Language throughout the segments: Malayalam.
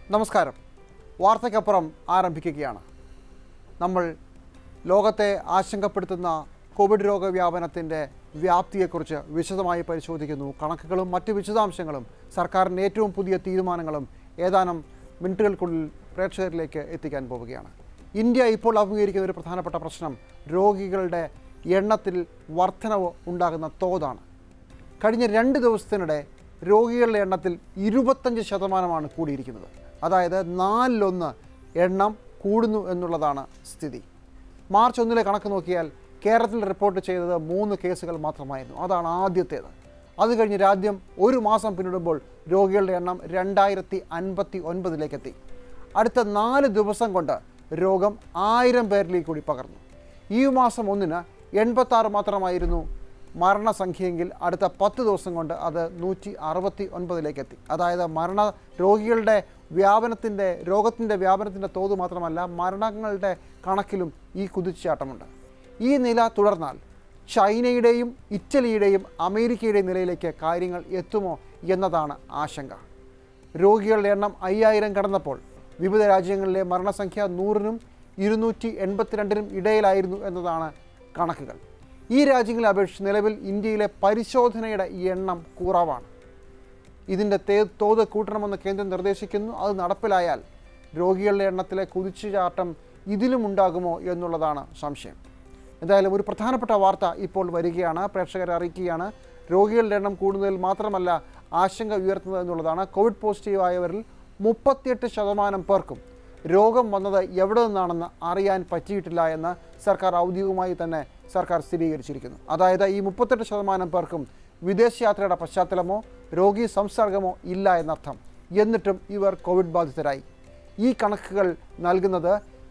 നമസ്കാരം വാർത്തയ്ക്കപ്പുറം ആരംഭിക്കുകയാണ് നമ്മൾ ലോകത്തെ ആശങ്കപ്പെടുത്തുന്ന കോവിഡ് രോഗവ്യാപനത്തിൻ്റെ വ്യാപ്തിയെക്കുറിച്ച് വിശദമായി പരിശോധിക്കുന്നു കണക്കുകളും മറ്റ് വിശദാംശങ്ങളും സർക്കാരിൻ്റെ ഏറ്റവും പുതിയ തീരുമാനങ്ങളും ഏതാനും മിനിറ്റുകൾക്കുള്ളിൽ പ്രേക്ഷകരിലേക്ക് എത്തിക്കാൻ പോവുകയാണ് ഇന്ത്യ ഇപ്പോൾ അഭിമുഖീകരിക്കുന്ന ഒരു പ്രധാനപ്പെട്ട പ്രശ്നം രോഗികളുടെ എണ്ണത്തിൽ വർധനവ് ഉണ്ടാകുന്ന തോതാണ് കഴിഞ്ഞ രണ്ട് ദിവസത്തിനിടെ രോഗികളുടെ എണ്ണത്തിൽ ഇരുപത്തഞ്ച് ശതമാനമാണ് കൂടിയിരിക്കുന്നത് അതായത് നാലിലൊന്ന് എണ്ണം കൂടുന്നു എന്നുള്ളതാണ് സ്ഥിതി മാർച്ച് ഒന്നിലെ കണക്ക് നോക്കിയാൽ കേരളത്തിൽ റിപ്പോർട്ട് ചെയ്തത് മൂന്ന് കേസുകൾ മാത്രമായിരുന്നു അതാണ് ആദ്യത്തേത് അത് കഴിഞ്ഞ് രാജ്യം ഒരു മാസം പിന്നിടുമ്പോൾ രോഗികളുടെ എണ്ണം രണ്ടായിരത്തി അൻപത്തി ഒൻപതിലേക്കെത്തി അടുത്ത നാല് ദിവസം കൊണ്ട് രോഗം ആയിരം പേരിലേക്ക് കൂടി പകർന്നു ഈ മാസം ഒന്നിന് എൺപത്താറ് മാത്രമായിരുന്നു മരണസംഖ്യയെങ്കിൽ അടുത്ത പത്ത് ദിവസം കൊണ്ട് അത് നൂറ്റി അറുപത്തി ഒൻപതിലേക്ക് എത്തി അതായത് മരണ രോഗികളുടെ വ്യാപനത്തിൻ്റെ രോഗത്തിൻ്റെ വ്യാപനത്തിൻ്റെ തോത് മാത്രമല്ല മരണങ്ങളുടെ കണക്കിലും ഈ കുതിച്ചുചാട്ടമുണ്ട് ഈ നില തുടർന്നാൽ ചൈനയുടെയും ഇറ്റലിയുടെയും അമേരിക്കയുടെയും നിലയിലേക്ക് കാര്യങ്ങൾ എത്തുമോ എന്നതാണ് ആശങ്ക രോഗികളുടെ എണ്ണം അയ്യായിരം കടന്നപ്പോൾ വിവിധ രാജ്യങ്ങളിലെ മരണസംഖ്യ നൂറിനും ഇരുന്നൂറ്റി എൺപത്തിരണ്ടിനും ഇടയിലായിരുന്നു എന്നതാണ് കണക്കുകൾ ഈ രാജ്യങ്ങളെ അപേക്ഷിച്ച് നിലവിൽ ഇന്ത്യയിലെ പരിശോധനയുടെ എണ്ണം കുറവാണ് ഇതിൻ്റെ തേ തോത് കൂട്ടണമെന്ന് കേന്ദ്രം നിർദ്ദേശിക്കുന്നു അത് നടപ്പിലായാൽ രോഗികളുടെ എണ്ണത്തിലെ കുതിച്ചുചാട്ടം ഇതിലും ഉണ്ടാകുമോ എന്നുള്ളതാണ് സംശയം എന്തായാലും ഒരു പ്രധാനപ്പെട്ട വാർത്ത ഇപ്പോൾ വരികയാണ് പ്രേക്ഷകരെ അറിയിക്കുകയാണ് രോഗികളുടെ എണ്ണം കൂടുന്നതിൽ മാത്രമല്ല ആശങ്ക ഉയർത്തുന്നത് എന്നുള്ളതാണ് കോവിഡ് പോസിറ്റീവ് ആയവരിൽ മുപ്പത്തിയെട്ട് ശതമാനം പേർക്കും രോഗം വന്നത് എവിടെ നിന്നാണെന്ന് അറിയാൻ പറ്റിയിട്ടില്ല എന്ന് സർക്കാർ ഔദ്യോഗികമായി തന്നെ സർക്കാർ സ്ഥിരീകരിച്ചിരിക്കുന്നു അതായത് ഈ മുപ്പത്തെട്ട് ശതമാനം പേർക്കും വിദേശയാത്രയുടെ പശ്ചാത്തലമോ രോഗി സംസർഗമോ ഇല്ല എന്നർത്ഥം എന്നിട്ടും ഇവർ കോവിഡ് ബാധിതരായി ഈ കണക്കുകൾ നൽകുന്നത്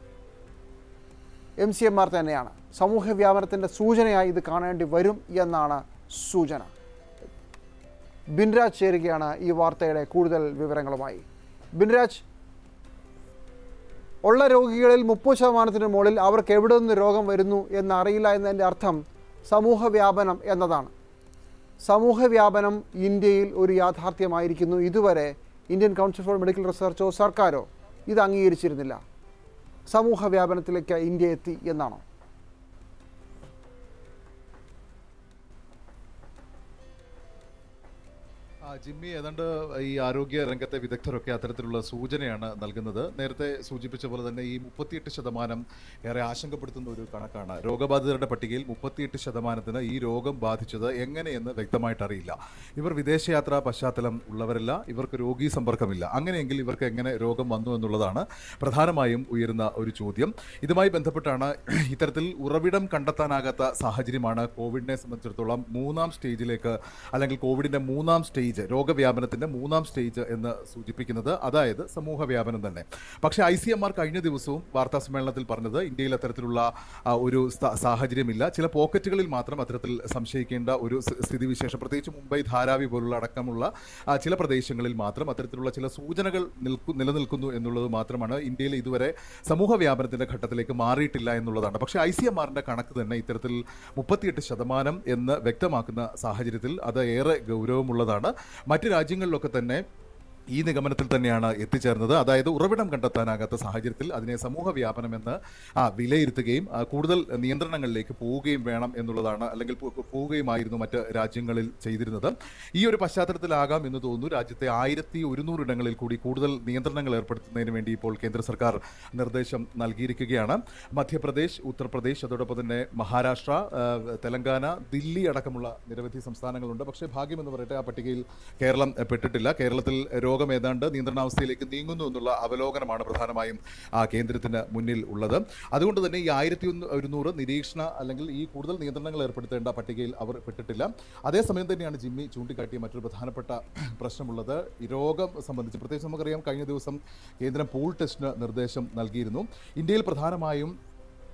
എം സി എം ആർ തന്നെയാണ് സമൂഹ വ്യാപനത്തിൻ്റെ സൂചനയായി ഇത് കാണേണ്ടി വരും എന്നാണ് സൂചന ബിൻരാജ് ചേരുകയാണ് ഈ വാർത്തയുടെ കൂടുതൽ വിവരങ്ങളുമായി ബിൻരാജ് ഉള്ള രോഗികളിൽ മുപ്പത് ശതമാനത്തിന് മുകളിൽ അവർക്ക് എവിടെ നിന്ന് രോഗം വരുന്നു എന്നറിയില്ല എന്നതിൻ്റെ അർത്ഥം സമൂഹ വ്യാപനം എന്നതാണ് സമൂഹ വ്യാപനം ഇന്ത്യയിൽ ഒരു യാഥാർത്ഥ്യമായിരിക്കുന്നു ഇതുവരെ ഇന്ത്യൻ കൗൺസിൽ ഫോർ മെഡിക്കൽ റിസർച്ചോ സർക്കാരോ ഇത് അംഗീകരിച്ചിരുന്നില്ല സമൂഹ വ്യാപനത്തിലേക്ക് ഇന്ത്യ എത്തി എന്നാണോ ആ, ജിമ്മി ഏതാണ്ട് ഈ ആരോഗ്യ രംഗത്തെ വിദഗ്ധരൊക്കെ അത്തരത്തിലുള്ള സൂചനയാണ് നൽകുന്നത് നേരത്തെ സൂചിപ്പിച്ച പോലെ തന്നെ ഈ മുപ്പത്തിയെട്ട് ശതമാനം ഏറെ ആശങ്കപ്പെടുത്തുന്ന ഒരു കണക്കാണ് രോഗബാധിതരുടെ പട്ടികയിൽ മുപ്പത്തിയെട്ട് ശതമാനത്തിന് ഈ രോഗം ബാധിച്ചത് എങ്ങനെയെന്ന് വ്യക്തമായിട്ട് അറിയില്ല ഇവർ വിദേശയാത്രാ പശ്ചാത്തലം ഉള്ളവരല്ല ഇവർക്ക് രോഗീ സമ്പർക്കമില്ല അങ്ങനെയെങ്കിൽ ഇവർക്ക് എങ്ങനെ രോഗം വന്നു എന്നുള്ളതാണ് പ്രധാനമായും ഉയരുന്ന ഒരു ചോദ്യം ഇതുമായി ബന്ധപ്പെട്ടാണ് ഇത്തരത്തിൽ ഉറവിടം കണ്ടെത്താനാകാത്ത സാഹചര്യമാണ് കോവിഡിനെ സംബന്ധിച്ചിടത്തോളം മൂന്നാം സ്റ്റേജിലേക്ക് അല്ലെങ്കിൽ കോവിഡിന്റെ മൂന്നാം സ്റ്റേജ് രോഗവ്യാപനത്തിന്റെ മൂന്നാം സ്റ്റേജ് എന്ന് സൂചിപ്പിക്കുന്നത് അതായത് സമൂഹ വ്യാപനം തന്നെ പക്ഷേ ഐ സി എം ആർ കഴിഞ്ഞ ദിവസവും വാർത്താ സമ്മേളനത്തിൽ പറഞ്ഞത് ഇന്ത്യയിൽ അത്തരത്തിലുള്ള ആ, ഒരു സ്ഥ- സാഹചര്യമില്ല ചില പോക്കറ്റുകളിൽ മാത്രം അത്തരത്തിൽ സംശയിക്കേണ്ട ഒരു സ്ഥ- സ്ഥിതിവിശേഷം പ്രത്യേകിച്ച് മുംബൈ ധാരാവി പോലുള്ള അടക്കമുള്ള ആ, ചില പ്രദേശങ്ങളിൽ മാത്രം അത്തരത്തിലുള്ള ചില സൂചനകൾ നിൽക്കു നിലനിൽക്കുന്നു എന്നുള്ളത് മാത്രമാണ് ഇന്ത്യയിൽ ഇതുവരെ സമൂഹ വ്യാപനത്തിന്റെ ഘട്ടത്തിലേക്ക് മാറിയിട്ടില്ല എന്നുള്ളതാണ് പക്ഷേ ഐ സി എം ആറിന്റെ കണക്ക് തന്നെ ഇത്തരത്തിൽ മുപ്പത്തിയെട്ട് ശതമാനം എന്ന് വ്യക്തമാക്കുന്ന സാഹചര്യത്തിൽ അത് ഏറെ ഗൗരവമുള്ളതാണ് മറ്റ് രാജ്യങ്ങളിലൊക്കെ തന്നെ ഈ നിഗമനത്തിൽ തന്നെയാണ് എത്തിച്ചേർന്നത് അതായത് ഉറവിടം കണ്ടെത്താനാകാത്ത സാഹചര്യത്തിൽ അതിനെ സമൂഹ വ്യാപനം എന്ന് ആ, വിലയിരുത്തുകയും ആ, കൂടുതൽ നിയന്ത്രണങ്ങളിലേക്ക് പോവുകയും വേണം എന്നുള്ളതാണ് അല്ലെങ്കിൽ പോ- പോവുകയുമായിരുന്നു മറ്റ് രാജ്യങ്ങളിൽ ചെയ്തിരുന്നത് ഈ ഒരു പശ്ചാത്തലത്തിലാകാം എന്ന് തോന്നുന്നു രാജ്യത്തെ ആയിരത്തി ഒരുന്നൂറ് ഇടങ്ങളിൽ കൂടി കൂടുതൽ നിയന്ത്രണങ്ങൾ ഏർപ്പെടുത്തുന്നതിന് വേണ്ടി ഇപ്പോൾ കേന്ദ്ര സർക്കാർ നിർദ്ദേശം നൽകിയിരിക്കുകയാണ് മധ്യപ്രദേശ് ഉത്തർപ്രദേശ് അതോടൊപ്പം തന്നെ മഹാരാഷ്ട്ര ആ, തെലങ്കാന ദില്ലി അടക്കമുള്ള നിരവധി സംസ്ഥാനങ്ങളുണ്ട് പക്ഷേ ഭാഗ്യമെന്ന് പറയട്ടെ ആ പട്ടികയിൽ കേരളം എ, പെട്ടിട്ടില്ല കേരളത്തിൽ രോഗം ഏതാണ്ട് നിയന്ത്രണാവസ്ഥയിലേക്ക് നീങ്ങുന്നു എന്നുള്ള അവലോകനമാണ് പ്രധാനമായും ആ കേന്ദ്രത്തിന് മുന്നിൽ ഉള്ളത് അതുകൊണ്ട് തന്നെ ഈ ആയിരത്തി ഒന്ന് ഒരുന്നൂറ് നിരീക്ഷണ അല്ലെങ്കിൽ ഈ കൂടുതൽ നിയന്ത്രണങ്ങൾ ഏർപ്പെടുത്തേണ്ട പട്ടികയിൽ അവർ പെട്ടിട്ടില്ല അതേസമയം തന്നെയാണ് ജിമ്മി ചൂണ്ടിക്കാട്ടിയ മറ്റൊരു പ്രധാനപ്പെട്ട പ്രശ്നമുള്ളത് ഈ രോഗം സംബന്ധിച്ച് പ്രത്യേകിച്ച് നമുക്കറിയാം കഴിഞ്ഞ ദിവസം കേന്ദ്രം പൂൾ ടെസ്റ്റിന് നിർദ്ദേശം നൽകിയിരുന്നു ഇന്ത്യയിൽ പ്രധാനമായും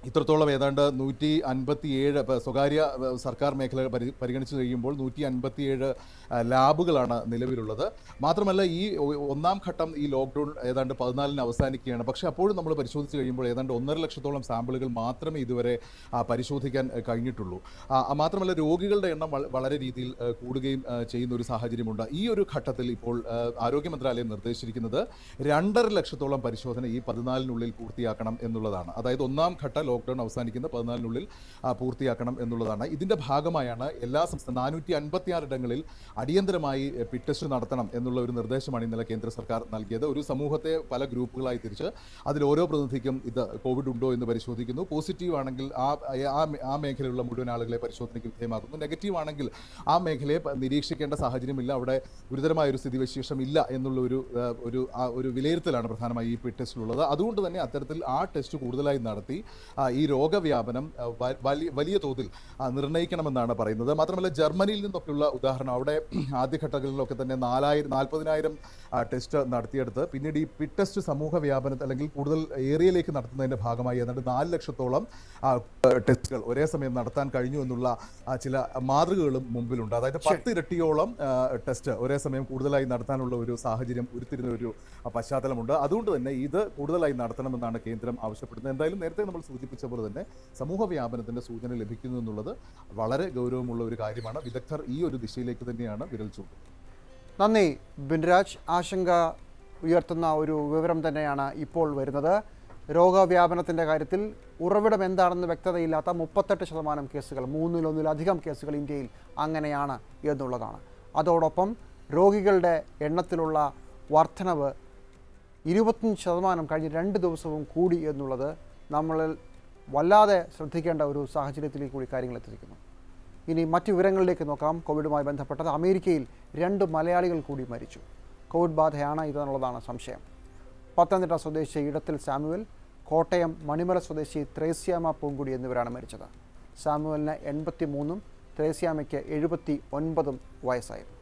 ഇത്രത്തോളം ഏതാണ്ട് നൂറ്റി അൻപത്തിയേഴ് ഇപ്പം സ്വകാര്യ ഏഹ്, സർക്കാർ മേഖല പരി പരിഗണിച്ച് കഴിയുമ്പോൾ നൂറ്റി അൻപത്തിയേഴ് ഏഹ്, ലാബുകളാണ് നിലവിലുള്ളത് മാത്രമല്ല ഈ ഒ- ഒന്നാം ഘട്ടം ഈ ലോക്ക്ഡൗൺ ഏതാണ്ട് പതിനാലിന് അവസാനിക്കുകയാണ് പക്ഷേ അപ്പോഴും നമ്മൾ പരിശോധിച്ച് കഴിയുമ്പോൾ ഏതാണ്ട് ഒന്നര ലക്ഷത്തോളം സാമ്പിളുകൾ മാത്രമേ ഇതുവരെ ആ, പരിശോധിക്കാൻ ഏഹ്, കഴിഞ്ഞിട്ടുള്ളൂ ആ, ആ, മാത്രമല്ല രോഗികളുടെ എണ്ണം വള- വളരെ രീതിയിൽ ഏഹ്, കൂടുകയും ഏഹ്, ചെയ്യുന്ന ഒരു സാഹചര്യമുണ്ട് ഈ ഒരു ഘട്ടത്തിൽ ഇപ്പോൾ ഏഹ്, ആരോഗ്യ മന്ത്രാലയം നിർദ്ദേശിച്ചിരിക്കുന്നത് രണ്ടര ലക്ഷത്തോളം പരിശോധന ഈ പതിനാലിനുള്ളിൽ പൂർത്തിയാക്കണം എന്നുള്ളതാണ് അതായത് ഒന്നാം ഘട്ട ലോക്ക്ഡൗൺ അവസാനിക്കുന്ന പതിനാലിനുള്ളിൽ ആ, പൂർത്തിയാക്കണം എന്നുള്ളതാണ് ഇതിന്റെ ഭാഗമായാണ് എല്ലാ സംസ്ഥാന നാനൂറ്റി അൻപത്തി ആറ് ഇടങ്ങളിൽ അടിയന്തരമായി എ, പിറ്റ് ടെസ്റ്റ് നടത്തണം എന്നുള്ള ഒരു നിർദ്ദേശമാണ് ഇന്നലെ കേന്ദ്ര സർക്കാർ നൽകിയത് ഒരു സമൂഹത്തെ പല ഗ്രൂപ്പുകളായി തിരിച്ച് അതിൽ ഓരോ പ്രതിനിധിക്കും ഇത് കോവിഡ് ഉണ്ടോ എന്ന് പരിശോധിക്കുന്നു പോസിറ്റീവ് ആണെങ്കിൽ ആ ആ മേ- ആ മേഖലയിലുള്ള മുഴുവൻ ആളുകളെ പരിശോധനയ്ക്ക് വിധേയമാക്കുന്നു നെഗറ്റീവ് ആണെങ്കിൽ ആ മേഖലയെ പ- നിരീക്ഷിക്കേണ്ട സാഹചര്യമില്ല അവിടെ ഗുരുതരമായ ഒരു സ്ഥിതിവിശേഷം ഇല്ല എന്നുള്ള ഒരു ആ, ഒരു ആ ഒരു വിലയിരുത്തലാണ് പ്രധാനമായി ഈ പിറ്റ് ടെസ്റ്റിലുള്ളത് അതുകൊണ്ട് തന്നെ അത്തരത്തിൽ ആ ടെസ്റ്റ് കൂടുതലായി നടത്തി ആ, ഈ രോഗവ്യാപനം ആ, വ- വലിയ വലിയ തോതിൽ ആ, നിർണ്ണയിക്കണമെന്നാണ് പറയുന്നത് മാത്രമല്ല ജർമ്മനിയിൽ നിന്നൊക്കെയുള്ള ഉദാഹരണം അവിടെ ആദ്യഘട്ടങ്ങളിലൊക്കെ തന്നെ നാലായിരം നാൽപ്പതിനായിരം ടെസ്റ്റ് നടത്തിയെടുത്ത് പിന്നീട് ഈ പിറ്റ് ടെസ്റ്റ് സമൂഹ വ്യാപനത്തിൽ അല്ലെങ്കിൽ കൂടുതൽ ഏരിയയിലേക്ക് നടത്തുന്നതിന്റെ ഭാഗമായി ഏതാണ്ട് നാല് ലക്ഷത്തോളം ആ, ടെസ്റ്റുകൾ ഒരേ സമയം നടത്താൻ കഴിഞ്ഞു എന്നുള്ള ആ, ചില മാതൃകകളും മുമ്പിലുണ്ട് അതായത് പത്ത് ഇരട്ടിയോളം ആ, ടെസ്റ്റ് ഒരേ സമയം കൂടുതലായി നടത്താനുള്ള ഒരു സാഹചര്യം ഉരുത്തിരുന്ന ഒരു ആ, പശ്ചാത്തലമുണ്ട് അതുകൊണ്ട് തന്നെ ഇത് കൂടുതലായി നടത്തണമെന്നാണ് കേന്ദ്രം ആവശ്യപ്പെടുന്നത് എന്തായാലും നേരത്തെ നമ്മൾ സൂചിപ്പിച്ച പോലെ തന്നെ സമൂഹ വ്യാപനത്തിന്റെ സൂചന ലഭിക്കുന്നു എന്നുള്ളത് വളരെ ഗൗരവമുള്ള ഒരു കാര്യമാണ് വിദഗ്ധർ ഈ ഒരു ദിശയിലേക്ക് തന്നെയാണ് വിരൽ ചൂണ്ടുന്നത് നന്ദി ബിൻരാജ് ആശങ്ക ഉയർത്തുന്ന ഒരു വിവരം തന്നെയാണ് ഇപ്പോൾ വരുന്നത് രോഗവ്യാപനത്തിൻ്റെ കാര്യത്തിൽ ഉറവിടം എന്താണെന്ന് വ്യക്തതയില്ലാത്ത മുപ്പത്തെട്ട് ശതമാനം കേസുകൾ മൂന്നിലൊന്നിലധികം കേസുകൾ ഇന്ത്യയിൽ അങ്ങനെയാണ് എന്നുള്ളതാണ് അതോടൊപ്പം രോഗികളുടെ എണ്ണത്തിലുള്ള വർധനവ് ഇരുപത്തഞ്ച് ശതമാനം കഴിഞ്ഞ രണ്ട് ദിവസവും കൂടി എന്നുള്ളത് നമ്മളിൽ വല്ലാതെ ശ്രദ്ധിക്കേണ്ട ഒരു സാഹചര്യത്തിലേക്ക് കൂടി കാര്യങ്ങൾ എത്തിയിരിക്കുന്നു ഇനി മറ്റു വിവരങ്ങളിലേക്ക് നോക്കാം കോവിഡുമായി ബന്ധപ്പെട്ടത് അമേരിക്കയിൽ രണ്ട് മലയാളികൾ കൂടി മരിച്ചു കോവിഡ് ബാധയാണ് ഇതെന്നുള്ളതാണ് സംശയം പത്തനംതിട്ട സ്വദേശി ഇടത്തിൽ സാമുവൽ കോട്ടയം മണിമല സ്വദേശി ത്രേസ്യാമ പൂങ്കുടി എന്നിവരാണ് മരിച്ചത് സാമുവലിന് എൺപത്തി മൂന്നും ത്രേസ്യാമയ്ക്ക് എഴുപത്തി ഒൻപതും വയസ്സായിരുന്നു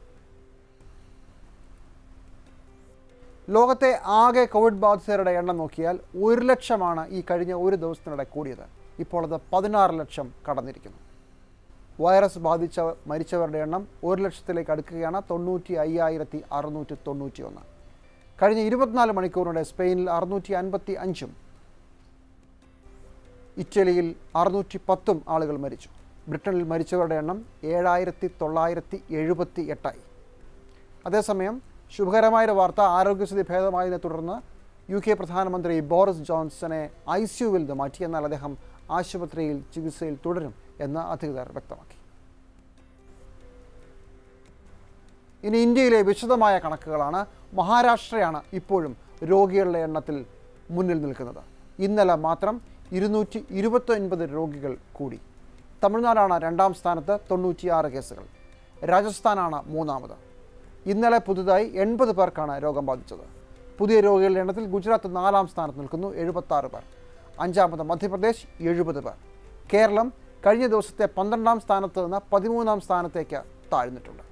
ലോകത്തെ ആകെ കോവിഡ് ബാധിതരുടെ എണ്ണം നോക്കിയാൽ ഒരു ലക്ഷമാണ് ഈ കഴിഞ്ഞ ഒരു ദിവസത്തിനിടെ കൂടിയത് ഇപ്പോൾ അത് പതിനാറ് ലക്ഷം കടന്നിരിക്കുന്നു വൈറസ് ബാധിച്ച മരിച്ചവരുടെ എണ്ണം ഒരു ലക്ഷത്തിലേക്ക് അടുക്കുകയാണ് തൊണ്ണൂറ്റി അയ്യായിരത്തി അറുന്നൂറ്റി തൊണ്ണൂറ്റി ഒന്ന് കഴിഞ്ഞ ഇരുപത്തിനാല് മണിക്കൂറിനിടെ സ്പെയിനിൽ അറുന്നൂറ്റി അൻപത്തി അഞ്ചും ഇറ്റലിയിൽ അറുന്നൂറ്റി പത്തും ആളുകൾ മരിച്ചു ബ്രിട്ടനിൽ മരിച്ചവരുടെ എണ്ണം ഏഴായിരത്തി തൊള്ളായിരത്തി എഴുപത്തി എട്ടായി അതേസമയം ശുഭകരമായ വാർത്ത ആരോഗ്യസ്ഥിതി ഭേദമായതിനെ തുടർന്ന് യു കെ പ്രധാനമന്ത്രി ബോറിസ് ജോൺസനെ ഐ സിയുവിൽ നിന്ന് മാറ്റി എന്നാൽ അദ്ദേഹം ആശുപത്രിയിൽ ചികിത്സയിൽ തുടരും എന്ന് അധികൃതർ വ്യക്തമാക്കി ഇനി ഇന്ത്യയിലെ വിശദമായ കണക്കുകളാണ് മഹാരാഷ്ട്രയാണ് ഇപ്പോഴും രോഗികളുടെ എണ്ണത്തിൽ മുന്നിൽ നിൽക്കുന്നത് ഇന്നലെ മാത്രം ഇരുന്നൂറ്റി ഇരുപത്തൊൻപത് രോഗികൾ കൂടി തമിഴ്നാടാണ് രണ്ടാം സ്ഥാനത്ത് തൊണ്ണൂറ്റിയാറ് കേസുകൾ രാജസ്ഥാനാണ് മൂന്നാമത് ഇന്നലെ പുതുതായി എൺപത് പേർക്കാണ് രോഗം ബാധിച്ചത് പുതിയ രോഗികളുടെ എണ്ണത്തിൽ ഗുജറാത്ത് നാലാം സ്ഥാനത്ത് നിൽക്കുന്നു എഴുപത്താറ് പേർ അഞ്ചാമത് മധ്യപ്രദേശ് എഴുപത് പേർ കേരളം കഴിഞ്ഞ ദിവസത്തെ പന്ത്രണ്ടാം സ്ഥാനത്ത് നിന്ന് പതിമൂന്നാം സ്ഥാനത്തേക്ക് താഴ്ന്നിട്ടുണ്ട്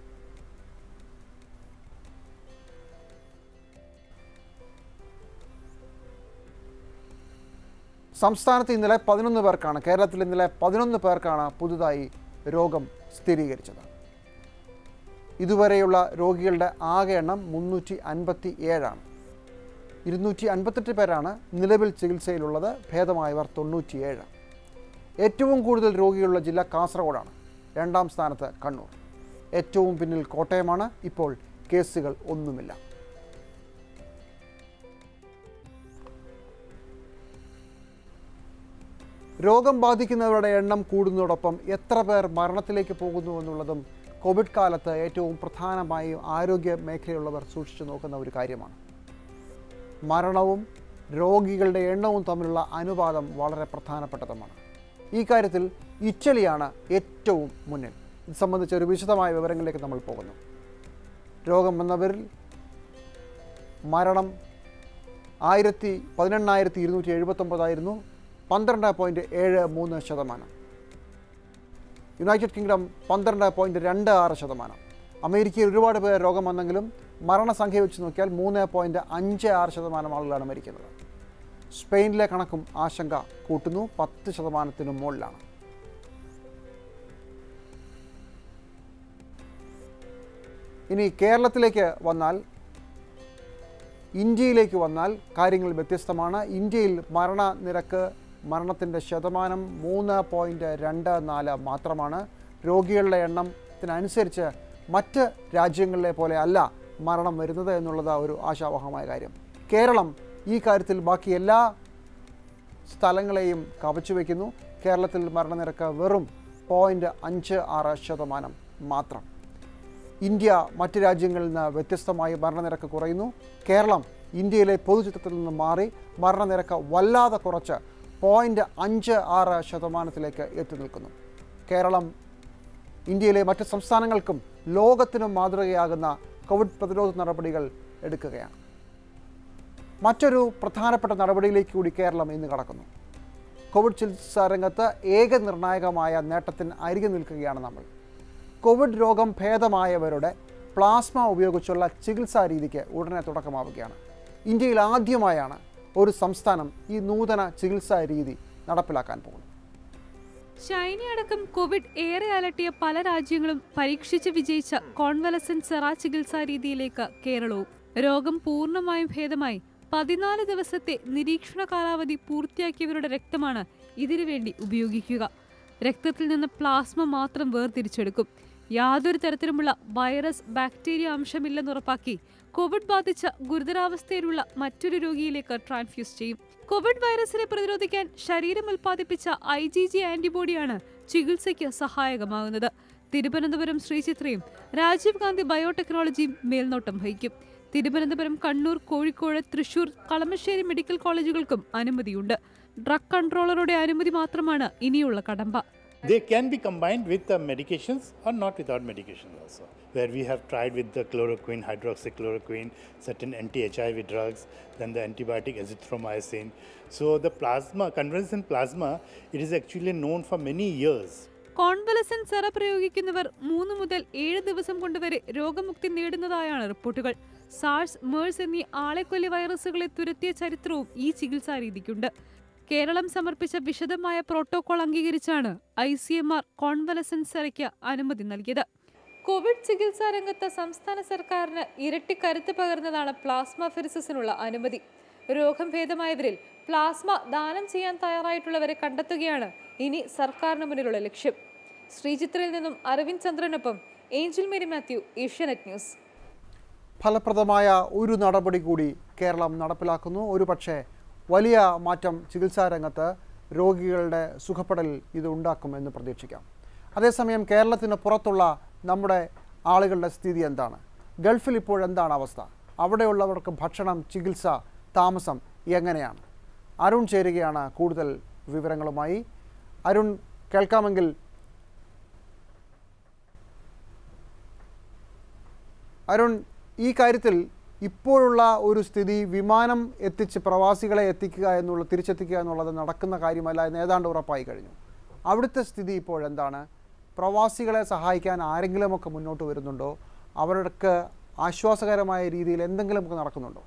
സംസ്ഥാനത്ത് ഇന്നലെ പതിനൊന്ന് പേർക്കാണ് കേരളത്തിൽ ഇന്നലെ പതിനൊന്ന് പേർക്കാണ് പുതുതായി രോഗം സ്ഥിരീകരിച്ചത് ഇതുവരെയുള്ള രോഗികളുടെ ആകെ എണ്ണം മുന്നൂറ്റി അൻപത്തി ഏഴാണ് ഇരുന്നൂറ്റി അൻപത്തെട്ട് പേരാണ് നിലവിൽ ചികിത്സയിലുള്ളത് ഭേദമായവർ തൊണ്ണൂറ്റിയേഴ് ഏറ്റവും കൂടുതൽ രോഗികളുള്ള ജില്ല കാസർഗോഡാണ് രണ്ടാം സ്ഥാനത്ത് കണ്ണൂർ ഏറ്റവും പിന്നിൽ കോട്ടയമാണ് ഇപ്പോൾ കേസുകൾ ഒന്നുമില്ല രോഗം ബാധിക്കുന്നവരുടെ എണ്ണം കൂടുന്നതോടൊപ്പം എത്ര പേർ മരണത്തിലേക്ക് പോകുന്നു എന്നുള്ളതും കോവിഡ് കാലത്ത് ഏറ്റവും പ്രധാനമായും ആരോഗ്യ മേഖലയുള്ളവർ സൂക്ഷിച്ചു നോക്കുന്ന ഒരു കാര്യമാണ് മരണവും രോഗികളുടെ എണ്ണവും തമ്മിലുള്ള അനുപാതം വളരെ പ്രധാനപ്പെട്ടതുമാണ് ഈ കാര്യത്തിൽ ഇറ്റലിയാണ് ഏറ്റവും മുന്നിൽ ഇത് സംബന്ധിച്ച ഒരു വിശദമായ വിവരങ്ങളിലേക്ക് നമ്മൾ പോകുന്നു രോഗം വന്നവരിൽ മരണം ആയിരത്തി പതിനെണ്ണായിരത്തി ഇരുന്നൂറ്റി എഴുപത്തൊമ്പതായിരുന്നു പന്ത്രണ്ട് പോയിൻറ്റ് ഏഴ് മൂന്ന് ശതമാനം യുണൈറ്റഡ് കിങ്ഡം പന്ത്രണ്ട് പോയിൻറ്റ് രണ്ട് ആറ് ശതമാനം അമേരിക്കയിൽ ഒരുപാട് പേർ രോഗം വന്നെങ്കിലും മരണസംഖ്യ വെച്ച് നോക്കിയാൽ മൂന്ന് പോയിൻറ്റ് അഞ്ച് ആറ് ശതമാനം ആളുകളാണ് മരിക്കുന്നത് സ്പെയിനിലെ കണക്കും ആശങ്ക കൂട്ടുന്നു പത്ത് ശതമാനത്തിനു മുകളിലാണ് ഇനി കേരളത്തിലേക്ക് വന്നാൽ ഇന്ത്യയിലേക്ക് വന്നാൽ കാര്യങ്ങൾ വ്യത്യസ്തമാണ് ഇന്ത്യയിൽ മരണനിരക്ക് മരണത്തിൻ്റെ ശതമാനം മൂന്ന് പോയിൻറ്റ് രണ്ട് നാല് മാത്രമാണ് രോഗികളുടെ എണ്ണത്തിനനുസരിച്ച് മറ്റ് രാജ്യങ്ങളിലെ പോലെ അല്ല മരണം വരുന്നത് എന്നുള്ളത് ഒരു ആശാവഹമായ കാര്യം കേരളം ഈ കാര്യത്തിൽ ബാക്കി എല്ലാ സ്ഥലങ്ങളെയും കവച്ചു വയ്ക്കുന്നു കേരളത്തിൽ മരണനിരക്ക് വെറും പോയിൻറ്റ് അഞ്ച് ആറ് ശതമാനം മാത്രം ഇന്ത്യ മറ്റ് രാജ്യങ്ങളിൽ നിന്ന് വ്യത്യസ്തമായി മരണനിരക്ക് കുറയുന്നു കേരളം ഇന്ത്യയിലെ പൊതുചിത്രത്തിൽ നിന്ന് മാറി മരണനിരക്ക് വല്ലാതെ കുറച്ച് പോയിൻറ്റ് അഞ്ച് ആറ് ശതമാനത്തിലേക്ക് എത്തി നിൽക്കുന്നു കേരളം ഇന്ത്യയിലെ മറ്റ് സംസ്ഥാനങ്ങൾക്കും ലോകത്തിനും മാതൃകയാകുന്ന കോവിഡ് പ്രതിരോധ നടപടികൾ എടുക്കുകയാണ് മറ്റൊരു പ്രധാനപ്പെട്ട നടപടിയിലേക്ക് കൂടി കേരളം ഇന്ന് കടക്കുന്നു കോവിഡ് ചികിത്സാ രംഗത്ത് ഏക നിർണായകമായ നേട്ടത്തിന് അരികെ നിൽക്കുകയാണ് നമ്മൾ കോവിഡ് രോഗം ഭേദമായവരുടെ പ്ലാസ്മ ഉപയോഗിച്ചുള്ള ചികിത്സാ രീതിക്ക് ഉടനെ തുടക്കമാവുകയാണ് ഇന്ത്യയിൽ ആദ്യമായാണ് ഒരു സംസ്ഥാനം ഈ നൂതന ചികിത്സാ രീതി നടപ്പിലാക്കാൻ പോകുന്നത് ചൈന അടക്കം കോവിഡ് ഏറെ അലട്ടിയ പല രാജ്യങ്ങളും പരീക്ഷിച്ച് വിജയിച്ച കോൺവലസൻ സെറ ചികിത്സാ രീതിയിലേക്ക് കേരളവും രോഗം പൂർണ്ണമായും ഭേദമായി പതിനാല് ദിവസത്തെ നിരീക്ഷണ കാലാവധി പൂർത്തിയാക്കിയവരുടെ രക്തമാണ് ഇതിനുവേണ്ടി ഉപയോഗിക്കുക രക്തത്തിൽ നിന്ന് പ്ലാസ്മ മാത്രം വേർതിരിച്ചെടുക്കും യാതൊരു തരത്തിലുമുള്ള വൈറസ് ബാക്ടീരിയ അംശമില്ലെന്ന് ഉറപ്പാക്കി കോവിഡ് ബാധിച്ച ഗുരുതരാവസ്ഥയിലുള്ള മറ്റൊരു രോഗിയിലേക്ക് ട്രാൻസ്ഫ്യൂസ് ചെയ്യും കോവിഡ് വൈറസിനെ പ്രതിരോധിക്കാൻ ശരീരം ഉൽപ്പാദിപ്പിച്ച ഐ ജി ജി ആന്റിബോഡിയാണ് ചികിത്സയ്ക്ക് സഹായകമാകുന്നത് തിരുവനന്തപുരം ശ്രീചിത്രയും രാജീവ് ഗാന്ധി ബയോടെക്നോളജിയും മേൽനോട്ടം വഹിക്കും തിരുവനന്തപുരം കണ്ണൂർ കോഴിക്കോട് തൃശൂർ കളമശ്ശേരി മെഡിക്കൽ കോളേജുകൾക്കും അനുമതിയുണ്ട് ഡ്രഗ് കൺട്രോളറുടെ അനുമതി മാത്രമാണ് ഇനിയുള്ള കടമ്പ They can be combined with the medications or not without medications also. Where we have tried with the chloroquine, hydroxychloroquine, certain anti-HIV drugs, then the antibiotic azithromycin. So the plasma, convalescent plasma, it is actually known for many years. കോൺവലസൻ Cera പ്രയോഗിക്കുന്നവർ മൂന്ന് മുതൽ ഏഴ് ദിവസം കൊണ്ടുവരെ രോഗമുക്തി നേടുന്നതായാണ് റിപ്പോർട്ടുകൾ സാഴ്സ് മേഴ്സ് എന്നീ ആളെക്കൊല്ലി വൈറസുകളെ തുരത്തിയ ചരിത്രവും ഈ ചികിത്സാ രീതിക്കുണ്ട് കേരളം സമർപ്പിച്ച വിശദമായ പ്രോട്ടോകോൾ അംഗീകരിച്ചാണ് I C M R convalescent സെറയ്ക്ക് അനുമതി നൽകിയത് കോവിഡ് ചികിത്സാ രംഗത്ത് സംസ്ഥാന സർക്കാരിന് ഇരട്ടി കരുത്ത് പകർന്നതാണ് പ്ലാസ്മ ഫെറിസിസിനുള്ള അനുമതി രോഗം ഭേദമായവരിൽ പ്ലാസ്മ ദാനം ചെയ്യാൻ തയ്യാറായിട്ടുള്ളവരെ കണ്ടെത്തുകയാണ് ഇനി സർക്കാരിന് മുന്നിലുള്ള ലക്ഷ്യം ശ്രീചിത്രയിൽ നിന്നും അരവിന്ദ് ചന്ദ്രനൊപ്പം ഏഞ്ചൽ മേരി മാത്യു ഏഷ്യാനെറ്റ് ന്യൂസ് ഫലപ്രദമായ ഒരു നടപടി കൂടി കേരളം നടപ്പിലാക്കുന്നു ഒരു പക്ഷേ വലിയ മാറ്റം ചികിത്സാ രംഗത്ത് രോഗികളുടെ സുഖപ്പെടൽ ഇത് ഉണ്ടാക്കുമെന്ന് പ്രതീക്ഷിക്കാം അതേസമയം കേരളത്തിന് പുറത്തുള്ള നമ്മുടെ ആളുകളുടെ സ്ഥിതി എന്താണ് ഗൾഫിൽ ഇപ്പോൾ എന്താണ് അവസ്ഥ അവിടെയുള്ളവർക്ക് ഭക്ഷണം ചികിത്സ താമസം എങ്ങനെയാണ് അരുൺ ചേരുകയാണ് കൂടുതൽ വിവരങ്ങളുമായി അരുൺ കേൾക്കാമെങ്കിൽ അരുൺ ഈ കാര്യത്തിൽ ഇപ്പോഴുള്ള ഒരു സ്ഥിതി വിമാനം എത്തിച്ച് പ്രവാസികളെ എത്തിക്കുക എന്നുള്ള തിരിച്ചെത്തിക്കുക എന്നുള്ളത് നടക്കുന്ന കാര്യമല്ല എന്ന് ഏതാണ്ട് ഉറപ്പായി കഴിഞ്ഞു അവിടുത്തെ സ്ഥിതി ഇപ്പോഴെന്താണ് പ്രവാസികളെ സഹായിക്കാൻ ആരെങ്കിലുമൊക്കെ മുന്നോട്ട് വരുന്നുണ്ടോ അവർക്ക് ആശ്വാസകരമായ രീതിയിൽ എന്തെങ്കിലുമൊക്കെ നടക്കുന്നുണ്ടോ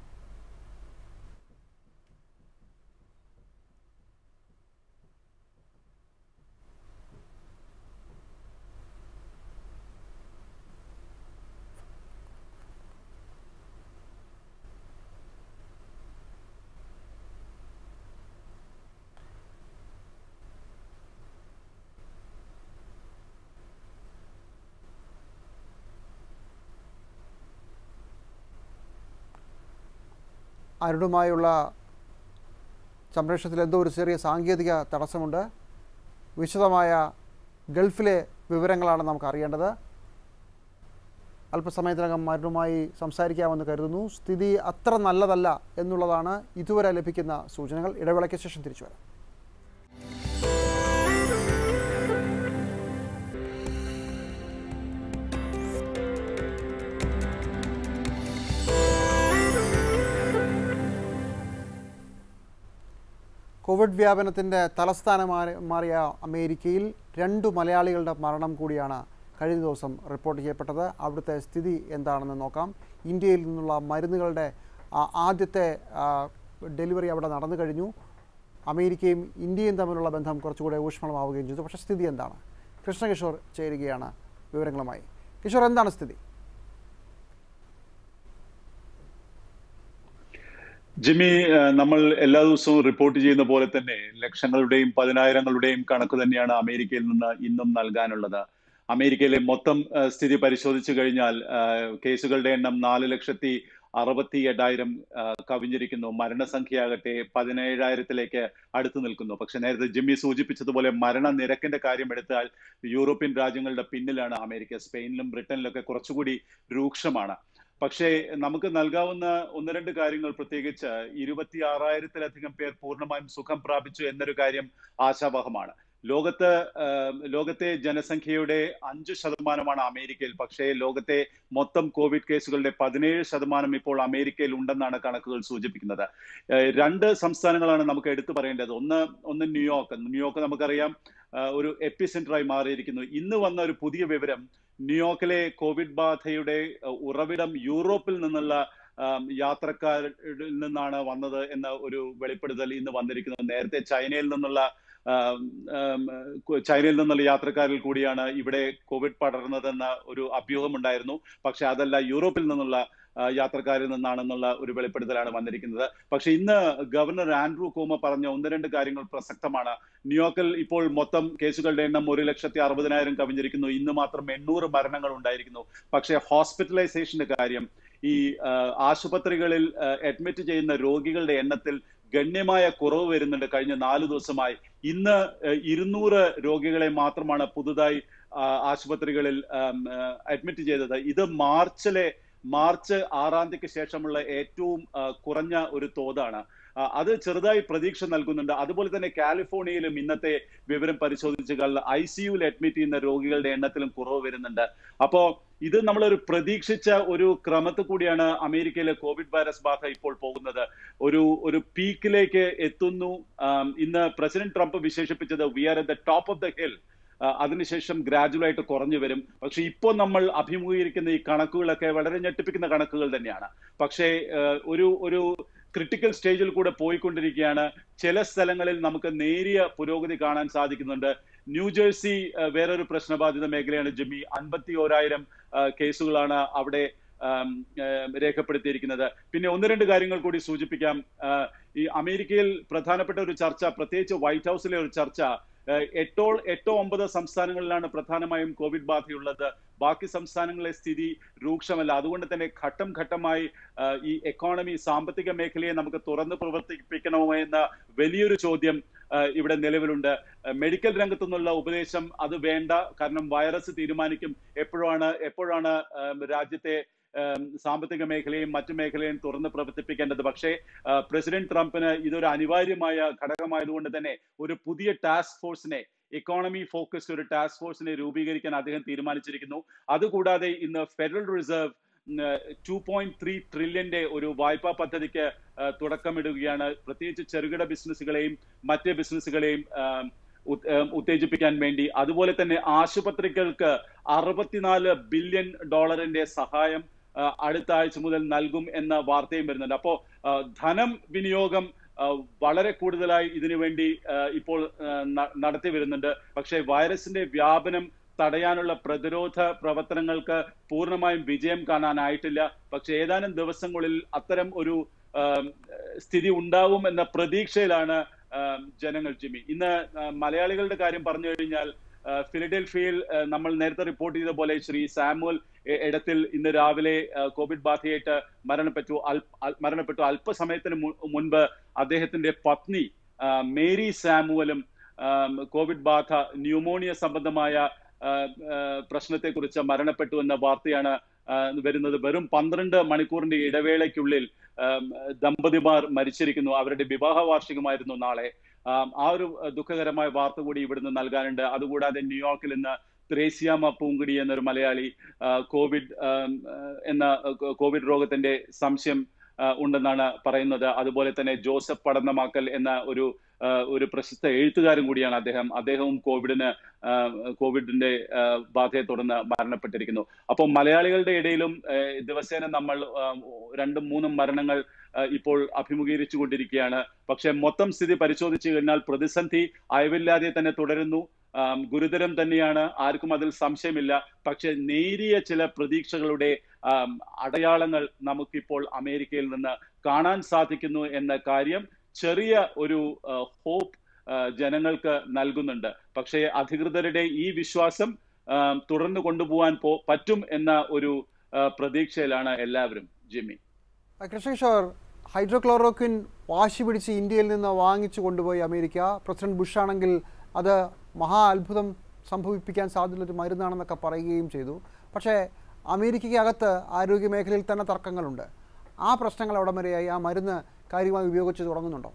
അരുണുമായുള്ള സംപ്രേഷണത്തിൽ എന്തോ ഒരു ചെറിയ സാങ്കേതിക തടസ്സമുണ്ട് വിശദമായ ഗൾഫിലെ വിവരങ്ങളാണ് നമുക്ക് അറിയേണ്ടത് അല്പസമയത്തിനകം അരുണുമായി സംസാരിക്കാമെന്ന് കരുതുന്നു സ്ഥിതി അത്ര നല്ലതല്ല എന്നുള്ളതാണ് ഇതുവരെ ലഭിക്കുന്ന സൂചനകൾ ഇടവേളയ്ക്ക് ശേഷം തിരിച്ചു വരാം കോവിഡ് വ്യാപനത്തിൻ്റെ തലസ്ഥാനം മാറി- മാറിയ അമേരിക്കയിൽ രണ്ടു മലയാളികളുടെ മരണം കൂടിയാണ് കഴിഞ്ഞ ദിവസം റിപ്പോർട്ട് ചെയ്യപ്പെട്ടത് അവിടുത്തെ സ്ഥിതി എന്താണെന്ന് നോക്കാം ഇന്ത്യയിൽ നിന്നുള്ള മരുന്നുകളുടെ ആ, ആദ്യത്തെ ആ, ഡെലിവറി അവിടെ നടന്നു കഴിഞ്ഞു അമേരിക്കയും ഇന്ത്യയും തമ്മിലുള്ള ബന്ധം കുറച്ചുകൂടെ ഊഷ്മളമാവുകയും ചെയ്തു പക്ഷേ സ്ഥിതി എന്താണ് കൃഷ്ണകിഷോർ ചേരുകയാണ് വിവരങ്ങളുമായി കിഷോർ എന്താണ് സ്ഥിതി ജിമ്മി ഏഹ് നമ്മൾ എല്ലാ ദിവസവും റിപ്പോർട്ട് ചെയ്യുന്ന പോലെ തന്നെ ലക്ഷങ്ങളുടെയും പതിനായിരങ്ങളുടെയും കണക്ക് തന്നെയാണ് അമേരിക്കയിൽ നിന്ന് ഇന്നും നൽകാനുള്ളത് അമേരിക്കയിലെ മൊത്തം ഏഹ് സ്ഥിതി പരിശോധിച്ചു കഴിഞ്ഞാൽ ഏഹ് കേസുകളുടെ എണ്ണം നാല് ലക്ഷത്തി അറുപത്തി എട്ടായിരം ഏഹ് കവിഞ്ഞിരിക്കുന്നു മരണസംഖ്യയാകട്ടെ പതിനേഴായിരത്തിലേക്ക് അടുത്തു നിൽക്കുന്നു പക്ഷെ നേരത്തെ ജിമ്മി സൂചിപ്പിച്ചതുപോലെ മരണനിരക്കിന്റെ കാര്യം എടുത്താൽ യൂറോപ്യൻ രാജ്യങ്ങളുടെ പിന്നിലാണ് അമേരിക്ക സ്പെയിനിലും ബ്രിട്ടനിലൊക്കെ കുറച്ചുകൂടി രൂക്ഷമാണ് പക്ഷേ നമുക്ക് നൽകാവുന്ന ഒന്ന് രണ്ട് കാര്യങ്ങൾ പ്രത്യേകിച്ച് ഇരുപത്തി ആറായിരത്തിലധികം പേർ പൂർണ്ണമായും സുഖം പ്രാപിച്ചു എന്നൊരു കാര്യം ആശാവഹമാണ് ലോകത്ത് ആഹ്, ലോകത്തെ ജനസംഖ്യയുടെ അഞ്ച് ശതമാനമാണ് അമേരിക്കയിൽ പക്ഷേ ലോകത്തെ മൊത്തം കോവിഡ് കേസുകളുടെ പതിനേഴ് ശതമാനം ഇപ്പോൾ അമേരിക്കയിൽ ഉണ്ടെന്നാണ് കണക്കുകൾ സൂചിപ്പിക്കുന്നത് ഏഹ്, രണ്ട് സംസ്ഥാനങ്ങളാണ് നമുക്ക് എടുത്തു പറയേണ്ടത് ഒന്ന് ഒന്ന് ന്യൂയോർക്ക് ന്യൂയോർക്ക് നമുക്കറിയാം ആഹ്, ഒരു എപ്പി സെന്ററായി മാറിയിരിക്കുന്നു ഇന്ന് വന്ന ഒരു പുതിയ വിവരം ന്യൂയോർക്കിലെ കോവിഡ് ബാധയുടെ അഹ്, ഉറവിടം യൂറോപ്പിൽ നിന്നുള്ള ആം, യാത്രക്കാരിൽ നിന്നാണ് വന്നത് എന്ന ഒരു വെളിപ്പെടുത്തൽ ഇന്ന് വന്നിരിക്കുന്നത് നേരത്തെ ചൈനയിൽ നിന്നുള്ള ആം, ആം, കു- ചൈനയിൽ നിന്നുള്ള യാത്രക്കാരിൽ കൂടിയാണ് ഇവിടെ കോവിഡ് പടർന്നതെന്ന ഒരു അഭ്യൂഹമുണ്ടായിരുന്നു പക്ഷെ അതല്ല യൂറോപ്പിൽ നിന്നുള്ള ആ, യാത്രക്കാരിൽ നിന്നാണെന്നുള്ള ഒരു വെളിപ്പെടുത്തലാണ് വന്നിരിക്കുന്നത് പക്ഷെ ഇന്ന് ഗവർണർ ആൻഡ്രൂ കോമ പറഞ്ഞ ഒന്ന് രണ്ട് കാര്യങ്ങൾ പ്രസക്തമാണ് ന്യൂയോർക്കിൽ ഇപ്പോൾ മൊത്തം കേസുകളുടെ എണ്ണം ഒരു ലക്ഷത്തി അറുപതിനായിരം കവിഞ്ഞിരിക്കുന്നു ഇന്ന് മാത്രം എണ്ണൂറ് മരണങ്ങൾ ഉണ്ടായിരിക്കുന്നു പക്ഷേ ഹോസ്പിറ്റലൈസേഷന്റെ കാര്യം ഈ ആ, ആശുപത്രികളിൽ അഡ്മിറ്റ് ചെയ്യുന്ന രോഗികളുടെ എണ്ണത്തിൽ ഗണ്യമായ കുറവ് വരുന്നുണ്ട് കഴിഞ്ഞ നാല് ദിവസമായി ഇന്ന് ആ, ഇരുന്നൂറ് രോഗികളെ മാത്രമാണ് പുതുതായി ആ, ആശുപത്രികളിൽ അഡ്മിറ്റ് ചെയ്തത് ഇത് മാർച്ചിലെ മാർച്ച് ആറാം തീയതിക്ക് ശേഷമുള്ള ഏറ്റവും ആ, കുറഞ്ഞ ഒരു തോതാണ് ആ, അത് ചെറുതായി പ്രതീക്ഷ നൽകുന്നുണ്ട് അതുപോലെ തന്നെ കാലിഫോർണിയയിലും ഇന്നത്തെ വിവരം പരിശോധിച്ചാൽ ഐ സിയുവിൽ അഡ്മിറ്റ് ചെയ്യുന്ന രോഗികളുടെ എണ്ണത്തിലും കുറവ് വരുന്നുണ്ട് അപ്പോ ഇത് നമ്മളൊരു പ്രതീക്ഷിച്ച ഒരു ക്രമത്തിൽ കൂടിയാണ് അമേരിക്കയിലെ കോവിഡ് വൈറസ് ബാധ ഇപ്പോൾ പോകുന്നത് ഒരു ഒരു പീക്കിലേക്ക് എത്തുന്നു ആം, ഇന്ന് പ്രസിഡന്റ് ട്രംപ് വിശേഷിപ്പിച്ചത് we are at the top of the hill അതിനുശേഷം ഗ്രാജുവൽ ആയിട്ട് കുറഞ്ഞു വരും പക്ഷെ ഇപ്പോൾ നമ്മൾ അഭിമുഖീകരിക്കുന്ന ഈ കണക്കുകളൊക്കെ വളരെ ഞെട്ടിപ്പിക്കുന്ന കണക്കുകൾ തന്നെയാണ് പക്ഷേ ആ, ഒരു ഒരു ക്രിട്ടിക്കൽ സ്റ്റേജിൽ കൂടെ പോയിക്കൊണ്ടിരിക്കുകയാണ് ചില സ്ഥലങ്ങളിൽ നമുക്ക് നേരിയ പുരോഗതി കാണാൻ സാധിക്കുന്നുണ്ട് ന്യൂജേഴ്സി ആ, വേറൊരു പ്രശ്നബാധിത മേഖലയാണ് ജിമ്മി അൻപത്തി ഓരായിരം കേസുകളാണ് അവിടെ ആം, ഏം, രേഖപ്പെടുത്തിയിരിക്കുന്നത് പിന്നെ ഒന്ന് രണ്ട് കാര്യങ്ങൾ കൂടി സൂചിപ്പിക്കാം ആ, ഈ അമേരിക്കയിൽ പ്രധാനപ്പെട്ട ഒരു ചർച്ച പ്രത്യേകിച്ച് വൈറ്റ് ഹൗസിലെ ഒരു ചർച്ച ആ, എട്ടോ എട്ടോ ഒമ്പത് സംസ്ഥാനങ്ങളിലാണ് പ്രധാനമായും കോവിഡ് ബാധയുള്ളത് ബാക്കി സംസ്ഥാനങ്ങളിലെ സ്ഥിതി രൂക്ഷമല്ല അതുകൊണ്ട് തന്നെ ഘട്ടം ഘട്ടമായി ആ, ഈ എക്കോണമി സാമ്പത്തിക മേഖലയെ നമുക്ക് തുറന്ന് പ്രവർത്തിപ്പിക്കണമോ എന്ന വലിയൊരു ചോദ്യം ആ, ഇവിടെ നിലവിലുണ്ട് ആ, മെഡിക്കൽ രംഗത്തു നിന്നുള്ള ഉപദേശം അത് വേണ്ട കാരണം വൈറസ് തീരുമാനിക്കും എപ്പോഴാണ് എപ്പോഴാണ് ആ, രാജ്യത്തെ ആം, സാമ്പത്തിക മേഖലയും മറ്റു മേഖലയും തുറന്ന് പ്രവർത്തിപ്പിക്കേണ്ടത് പക്ഷേ ആ, പ്രസിഡന്റ് ട്രംപിന് ഇതൊരു അനിവാര്യമായ ഘടകമായതുകൊണ്ട് തന്നെ ഒരു പുതിയ ടാസ്ക് ഫോഴ്സിനെ ഇക്കോണമി ഫോക്കസ്ഡ് ഒരു ടാസ്ക് ഫോഴ്സിനെ രൂപീകരിക്കാൻ അദ്ദേഹം തീരുമാനിച്ചിരിക്കുന്നു അതുകൂടാതെ ഇന്ന് federal reserve two point three ട്രില്യന്റെ ഒരു വായ്പാ പദ്ധതിക്ക് ആ, തുടക്കമിടുകയാണ് പ്രത്യേകിച്ച് ചെറുകിട ബിസിനസ്സുകളെയും മറ്റ് ബിസിനസ്സുകളെയും ആം, ഉത്- ഏം, ഉത്തേജിപ്പിക്കാൻ വേണ്ടി അതുപോലെ തന്നെ ആശുപത്രികൾക്ക് അറുപത്തിനാല് ബില്യൺ ഡോളറിന്റെ സഹായം ആ, അടുത്ത ആഴ്ച മുതൽ നൽകും എന്ന വാർത്തയും വരുന്നുണ്ട് അപ്പോ ആ, ധനം വിനിയോഗം ആ, വളരെ കൂടുതലായി ഇതിനു വേണ്ടി ആ, ഇപ്പോൾ ആ, ന- നടത്തി വരുന്നുണ്ട് പക്ഷേ വൈറസിന്റെ വ്യാപനം തടയാനുള്ള പ്രതിരോധ പ്രവർത്തനങ്ങൾക്ക് പൂർണ്ണമായും വിജയം കാണാനായിട്ടില്ല പക്ഷെ ഏതാനും ദിവസങ്ങളിൽ അത്തരം ഒരു ആം, സ്ഥിതി ഉണ്ടാവും എന്ന പ്രതീക്ഷയിലാണ് ആം, ജനങ്ങൾ ജിമ്മി ഇന്ന് ആ, മലയാളികളുടെ കാര്യം പറഞ്ഞു കഴിഞ്ഞാൽ ആ, ഫിലഡൽഫിയയിൽ ആ, നമ്മൾ നേരത്തെ റിപ്പോർട്ട് ചെയ്ത പോലെ ശ്രീ സാമുവൽ എ- എടത്തിൽ ഇന്ന് രാവിലെ ആ, കോവിഡ് ബാധയായിട്ട് മരണപ്പെട്ടു അൽ- അൽ- മരണപ്പെട്ടു അല്പസമയത്തിന് മു- മുൻപ് അദ്ദേഹത്തിന്റെ പത്നി ആ, മേരി സാമുവലും ആം, കോവിഡ് ബാധ ന്യൂമോണിയ സംബന്ധമായ ആ, ആ, പ്രശ്നത്തെക്കുറിച്ച് മരണപ്പെട്ടു എന്ന വാർത്തയാണ് ആ, വരുന്നത് വെറും പന്ത്രണ്ട് മണിക്കൂറിന്റെ ഇടവേളയ്ക്കുള്ളിൽ ആം, ദമ്പതിമാർ മരിച്ചിരിക്കുന്നു അവരുടെ വിവാഹ വാർഷികമായിരുന്നു നാളെ ആം, ആ ഒരു ദുഃഖകരമായ വാർത്ത കൂടി ഇവിടുന്ന് നൽകാനുണ്ട് അതുകൂടാതെ ന്യൂയോർക്കിൽ ഇന്ന് ത്രേസ്യാമ പൂങ്കുടി എന്നൊരു മലയാളി ആ, കോവിഡ് ആം, ആ, എന്ന ആ, കോവിഡ് രോഗത്തിന്റെ സംശയം ആ, ഉണ്ടെന്നാണ് പറയുന്നത് അതുപോലെ തന്നെ ജോസഫ് പടന്നമാക്കൽ എന്ന ഒരു ആ, ഒരു പ്രശസ്ത എഴുത്തുകാരൻ കൂടിയാണ് അദ്ദേഹം അദ്ദേഹവും കോവിഡിന് ആ, കോവിഡിന്റെ ആ, ബാധയെ തുടർന്ന് മരണപ്പെട്ടിരിക്കുന്നു അപ്പോൾ മലയാളികളുടെ ഇടയിലും ആ, ദിവസേന നമ്മൾ ആ, രണ്ടും മൂന്നും മരണങ്ങൾ ആ, ഇപ്പോൾ അഭിമുഖീകരിച്ചു കൊണ്ടിരിക്കുകയാണ് പക്ഷെ മൊത്തം സ്ഥിതി പരിശോധിച്ചു കഴിഞ്ഞാൽ പ്രതിസന്ധി അയവില്ലാതെ തന്നെ തുടരുന്നു ആം, ഗുരുതരം തന്നെയാണ് ആർക്കും അതിൽ സംശയമില്ല പക്ഷെ നേരിയ ചില പ്രതീക്ഷകളുടെ ആം, അടയാളങ്ങൾ നമുക്കിപ്പോൾ അമേരിക്കയിൽ നിന്ന് കാണാൻ സാധിക്കുന്നു എന്ന കാര്യം ചെറിയ ഒരു ഹോപ്പ് ജനങ്ങൾക്ക് നൽകുന്നുണ്ട് പക്ഷേ അധികൃതരുടെ ഈ വിശ്വാസം ആം, തുടർന്ന് കൊണ്ടുപോകാൻ പോ പറ്റും എന്ന ഒരു ആ, പ്രതീക്ഷയിലാണ് എല്ലാവരും ജിമ്മി കൃഷ്ണകിഷോർ ഹൈഡ്രോക്ലോറോക്വിൻ വാശി പിടിച്ച് ഇന്ത്യയിൽ നിന്ന് വാങ്ങിച്ചു കൊണ്ടുപോയി അമേരിക്ക പ്രസിഡന്റ് ബുഷ് ആണെങ്കിൽ അത് മഹാ അത്ഭുതം സംഭവിപ്പിക്കാൻ സാധ്യതയുള്ളൊരു മരുന്നാണെന്നൊക്കെ പറയുകയും ചെയ്തു പക്ഷേ അമേരിക്കയ്ക്ക് അകത്ത് ആരോഗ്യ മേഖലയിൽ തന്നെ തർക്കങ്ങളുണ്ട് ആ പ്രശ്നങ്ങൾ എവിടം വരെയായി ആ മരുന്ന് കാര്യമായി ഉപയോഗിച്ച് തുടങ്ങുന്നുണ്ടോ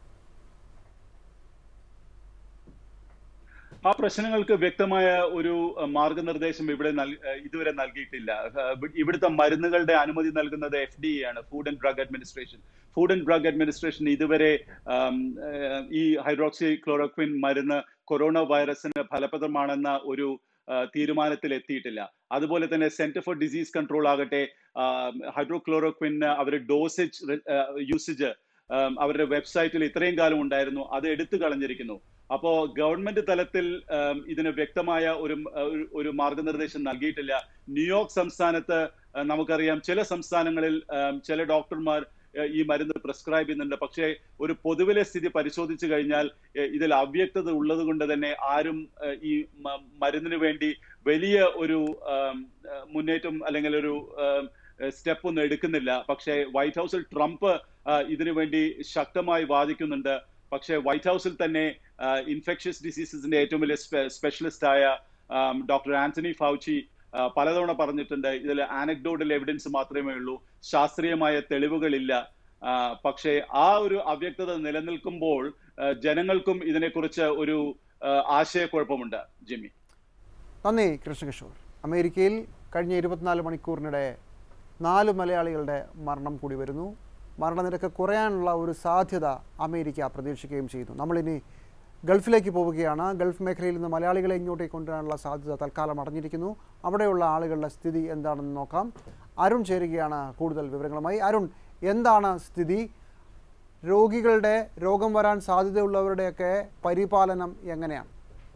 ആ പ്രശ്നങ്ങൾക്ക് വ്യക്തമായ ഒരു അഹ്, മാർഗനിർദ്ദേശം ഇവിടെ നൽ- അഹ് ഇതുവരെ നൽകിയിട്ടില്ല അഹ് ഇവി- ഇവിടുത്തെ മരുന്നുകളുടെ അനുമതി നൽകുന്നത് എഫ് ഡി എ ആണ് food and drug administration food and drug administration ഇതുവരെ ആം, ഏഹ്, ഈ ഹൈഡ്രോക്സി ക്ലോറോക്വിൻ മരുന്ന് കൊറോണ വൈറസിന് ഫലപ്രദമാണെന്ന ഒരു ആഹ്, തീരുമാനത്തിൽ എത്തിയിട്ടില്ല അതുപോലെ തന്നെ സെന്റർ ഫോർ ഡിസീസ് കൺട്രോൾ ആകട്ടെ ഹൈഡ്രോക്ലോറോക്വിൻ അവർ ഡോസേജ് യൂസേജ് അവരുടെ വെബ്സൈറ്റിൽ ഇത്രയും കാലം ഉണ്ടായിരുന്നു അത് എടുത്തു കളഞ്ഞിരിക്കുന്നു അപ്പോ ഗവൺമെന്റ് തലത്തിൽ ആം, ഇതിന് വ്യക്തമായ ഒരു ഒരു- ഒരു മാർഗനിർദ്ദേശം നൽകിയിട്ടില്ല ന്യൂയോർക്ക് സംസ്ഥാനത്ത് ആ, നമുക്കറിയാം ചില സംസ്ഥാനങ്ങളിൽ ആം, ചില ഡോക്ടർമാർ ആ, ഈ മരുന്ന് പ്രിസ്ക്രൈബ് ചെയ്യുന്നുണ്ട് പക്ഷേ ഒരു പൊതുവിലെ സ്ഥിതി പരിശോധിച്ചു കഴിഞ്ഞാൽ എ, ഇതിൽ അവ്യക്തത ഉള്ളത് കൊണ്ട് തന്നെ ആരും ആ, ഈ മ- മരുന്നിന് വേണ്ടി വലിയ ഒരു ആം, ആ, മുന്നേറ്റം അല്ലെങ്കിൽ ഒരു സ്റ്റെപ്പ് ഒന്നും എടുക്കുന്നില്ല പക്ഷേ വൈറ്റ് ഹൗസിൽ ട്രംപ് ആ, ഇതിനു വേണ്ടി ശക്തമായി വാദിക്കുന്നുണ്ട് പക്ഷേ വൈറ്റ് ഹൗസിൽ തന്നെ ഇൻഫെക്ഷ്യസ് ഡിസീസസിന്റെ ഏറ്റവും വലിയ സ്പെഷ്യലിസ്റ്റ് ആയ ഡോക്ടർ ആന്റണി ഫൗച്ചി ആ, പലതവണ പറഞ്ഞിട്ടുണ്ട് ഇതിൽ ആനക്ഡോട്ടൽ എവിഡൻസ് മാത്രമേ ഉള്ളൂ ശാസ്ത്രീയമായ തെളിവുകളില്ല ആ, പക്ഷേ ആ ഒരു അവ്യക്തത നിലനിൽക്കുമ്പോൾ ആ, ജനങ്ങൾക്കും ഇതിനെക്കുറിച്ച് ഒരു ആ, ആശയക്കുഴപ്പമുണ്ട് ജിമ്മി നന്ദി കൃഷ്ണകിഷോർ അമേരിക്കയിൽ കഴിഞ്ഞ ഇരുപത്തിനാല് മണിക്കൂറിനിടെ നാല് മലയാളികളുടെ മരണം കൂടി വരുന്നു മരണനിരക്ക് കുറയാനുള്ള ഒരു സാധ്യത അമേരിക്ക പ്രതീക്ഷിക്കുകയും ചെയ്യുന്നു നമ്മളിനി ഗൾഫിലേക്ക് പോവുകയാണ് ഗൾഫ് മേഖലയിൽ നിന്ന് മലയാളികളെ ഇങ്ങോട്ടേക്ക് കൊണ്ടുവരാനുള്ള സാധ്യത തൽക്കാലം അടഞ്ഞിരിക്കുന്നു അവിടെയുള്ള ആളുകളുടെ സ്ഥിതി എന്താണെന്ന് നോക്കാം അരുൺ ചേരുകയാണ് കൂടുതൽ വിവരങ്ങളുമായി അരുൺ എന്താണ് സ്ഥിതി രോഗികളുടെ രോഗം വരാൻ സാധ്യതയുള്ളവരുടെയൊക്കെ പരിപാലനം എങ്ങനെയാണ്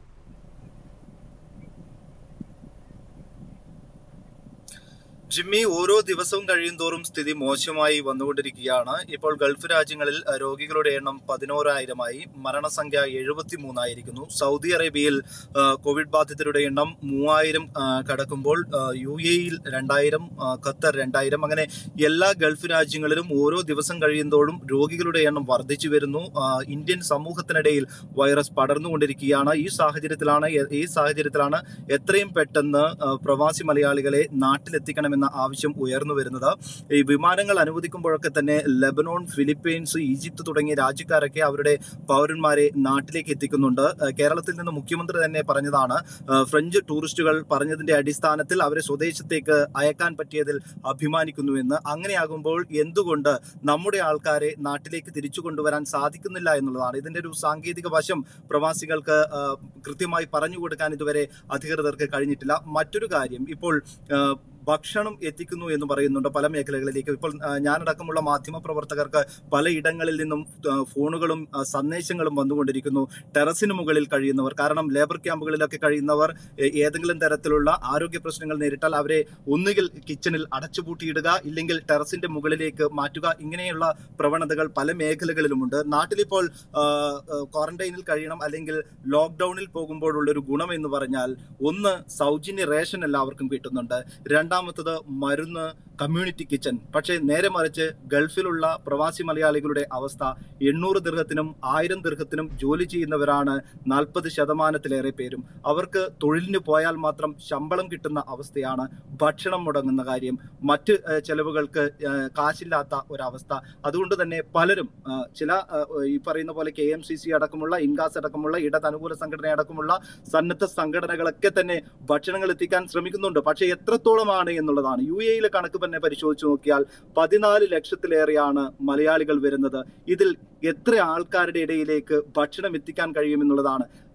ജിമ്മി ഓരോ ദിവസവും കഴിയും തോറും സ്ഥിതി മോശമായി വന്നുകൊണ്ടിരിക്കുകയാണ് ഇപ്പോൾ ഗൾഫ് രാജ്യങ്ങളിൽ അഹ്, രോഗികളുടെ എണ്ണം പതിനോരായിരമായി മരണസംഖ്യ എഴുപത്തി മൂന്നായിരിക്കുന്നു സൗദി അറേബ്യയിൽ അഹ്, കോവിഡ് ബാധിതരുടെ എണ്ണം മൂവായിരം അഹ്, കടക്കുമ്പോൾ അഹ്, യു എയിൽ രണ്ടായിരം അഹ്, ഖത്തർ രണ്ടായിരം അങ്ങനെ എല്ലാ ഗൾഫ് രാജ്യങ്ങളിലും ഓരോ ദിവസം കഴിയുന്തോറും രോഗികളുടെ എണ്ണം വർദ്ധിച്ചു വരുന്നു അഹ്, ഇന്ത്യൻ സമൂഹത്തിനിടയിൽ വൈറസ് പടർന്നുകൊണ്ടിരിക്കുകയാണ് ഈ സാഹചര്യത്തിലാണ് ഈ സാഹചര്യത്തിലാണ് എത്രയും പെട്ടെന്ന് അഹ്, പ്രവാസി മലയാളികളെ നാട്ടിലെത്തിക്കണമെന്ന ആവശ്യം ഉയർന്നു വരുന്നത് ഈ വിമാനങ്ങൾ അനുവദിക്കുമ്പോഴൊക്കെ തന്നെ ലെബനോൺ ഫിലിപ്പീൻസ് ഈജിപ്ത് തുടങ്ങിയ രാജ്യക്കാരൊക്കെ അവരുടെ പൗരന്മാരെ നാട്ടിലേക്ക് എത്തിക്കുന്നുണ്ട് അഹ് കേരളത്തിൽ നിന്ന് മുഖ്യമന്ത്രി തന്നെ പറഞ്ഞതാണ് അഹ് ഫ്രഞ്ച് ടൂറിസ്റ്റുകൾ പറഞ്ഞതിന്റെ അടിസ്ഥാനത്തിൽ അവരെ സ്വദേശത്തേക്ക് അയക്കാൻ പറ്റിയതിൽ അഭിമാനിക്കുന്നുവെന്ന് അങ്ങനെയാകുമ്പോൾ എന്തുകൊണ്ട് നമ്മുടെ ആൾക്കാരെ നാട്ടിലേക്ക് തിരിച്ചു കൊണ്ടുവരാൻ സാധിക്കുന്നില്ല എന്നുള്ളതാണ് ഇതിന്റെ ഒരു സാങ്കേതിക വശം പ്രവാസികൾക്ക് അഹ് കൃത്യമായി പറഞ്ഞു കൊടുക്കാൻ ഇതുവരെ അധികൃതർക്ക് കഴിഞ്ഞിട്ടില്ല മറ്റൊരു കാര്യം ഇപ്പോൾ അഹ് ഭക്ഷണം എത്തിക്കുന്നു എന്ന് പറയുന്നുണ്ട് പല മേഖലകളിലേക്ക് ഇപ്പോൾ ആ, ഞാനടക്കമുള്ള മാധ്യമ പ്രവർത്തകർക്ക് പലയിടങ്ങളിൽ നിന്നും ആ, ഫോണുകളും ആ, സന്ദേശങ്ങളും വന്നുകൊണ്ടിരിക്കുന്നു ടെറസിന് മുകളിൽ കഴിയുന്നവർ കാരണം ലേബർ ക്യാമ്പുകളിലൊക്കെ കഴിയുന്നവർ ഏ, ഏതെങ്കിലും തരത്തിലുള്ള ആരോഗ്യ പ്രശ്നങ്ങൾ നേരിട്ടാൽ അവരെ ഒന്നുകിൽ കിച്ചണിൽ അടച്ചുപൂട്ടിയിടുക ഇല്ലെങ്കിൽ ടെറസിന്റെ മുകളിലേക്ക് മാറ്റുക ഇങ്ങനെയുള്ള പ്രവണതകൾ പല മേഖലകളിലുമുണ്ട് നാട്ടിലിപ്പോൾ ആ, ആ, ക്വാറന്റൈനിൽ കഴിയണം അല്ലെങ്കിൽ ലോക്ക്ഡൌണിൽ പോകുമ്പോഴുള്ള ഒരു ഗുണം എന്ന് പറഞ്ഞാൽ ഒന്ന് സൗജന്യ റേഷൻ എല്ലാവർക്കും കിട്ടുന്നുണ്ട് രണ്ടാമത്തത് മരുന്ന് കമ്മ്യൂണിറ്റി കിച്ചൺ പക്ഷേ നേരെ മറിച്ച് ഗൾഫിലുള്ള പ്രവാസി മലയാളികളുടെ അവസ്ഥ എണ്ണൂറ് ദീർഘത്തിനും ആയിരം ദീർഘത്തിനും ജോലി ചെയ്യുന്നവരാണ് നാൽപ്പത് ശതമാനത്തിലേറെ പേരും അവർക്ക് തൊഴിലിന് പോയാൽ മാത്രം ശമ്പളം കിട്ടുന്ന അവസ്ഥയാണ് ഭക്ഷണം മുടങ്ങുന്ന കാര്യം മറ്റ് ഏഹ്, ചെലവുകൾക്ക് ഏഹ്, കാശില്ലാത്ത ഒരവസ്ഥ അതുകൊണ്ട് തന്നെ പലരും ആ, ചില ആ, ഈ പറയുന്ന പോലെ കെ എം സി സി അടക്കമുള്ള ഇൻകാസ് അടക്കമുള്ള ഇടത് അനുകൂല സംഘടന അടക്കമുള്ള സന്നദ്ധ സംഘടനകളൊക്കെ തന്നെ ഭക്ഷണങ്ങൾ എത്തിക്കാൻ ശ്രമിക്കുന്നുണ്ട് പക്ഷേ എത്രത്തോളമാണ് എന്നുള്ളതാണ് യു എയിലെ കണക്ക് തന്നെ പരിശോധിച്ച് നോക്കിയാൽ പതിനാല് ലക്ഷത്തിലേറെയാണ് മലയാളികൾ വരുന്നത് ഇതിൽ എത്ര ആൾക്കാരുടെ ഇടയിലേക്ക് ഭക്ഷണം എത്തിക്കാൻ കഴിയുമെന്നുള്ളതാണ്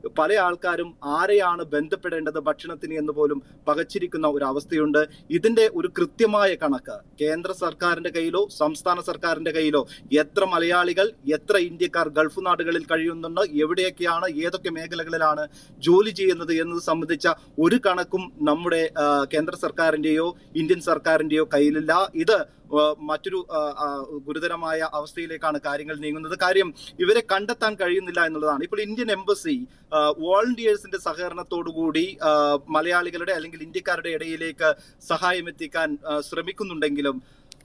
പല ആൾക്കാരും ആരെയാണ് ബന്ധപ്പെടേണ്ടത് ഭക്ഷണത്തിന് എന്ന് പോലും പകച്ചിരിക്കുന്ന ഒരു അവസ്ഥയുണ്ട് ഇതിന്റെ ഒരു കൃത്യമായ കണക്ക് കേന്ദ്ര സർക്കാരിന്റെ കയ്യിലോ സംസ്ഥാന സർക്കാരിന്റെ കയ്യിലോ എത്ര മലയാളികൾ എത്ര ഇന്ത്യക്കാർ ഗൾഫ് നാടുകളിൽ കഴിയുന്നുണ്ട് എവിടെയൊക്കെയാണ് ഏതൊക്കെ മേഖലകളിലാണ് ജോലി ചെയ്യുന്നത് എന്നത് സംബന്ധിച്ച ഒരു കണക്കും നമ്മുടെ ആ, കേന്ദ്ര സർക്കാരിന്റെയോ ഇന്ത്യൻ സർക്കാരിന്റെയോ കയ്യിലില്ല ഇത് ആ, മറ്റൊരു ആ, ആ, ഗുരുതരമായ അവസ്ഥയിലേക്കാണ് കാര്യങ്ങൾ നീങ്ങുന്നത് കാര്യം ഇവരെ കണ്ടെത്താൻ കഴിയുന്നില്ല എന്നുള്ളതാണ് ഇപ്പോൾ ഇന്ത്യൻ എംബസി വോളണ്ടിയേഴ്സിന്റെ സഹകരണത്തോടുകൂടി ആ, മലയാളികളുടെ അല്ലെങ്കിൽ ഇന്ത്യക്കാരുടെ ഇടയിലേക്ക് സഹായം എത്തിക്കാൻ ആ, ശ്രമിക്കുന്നുണ്ടെങ്കിലും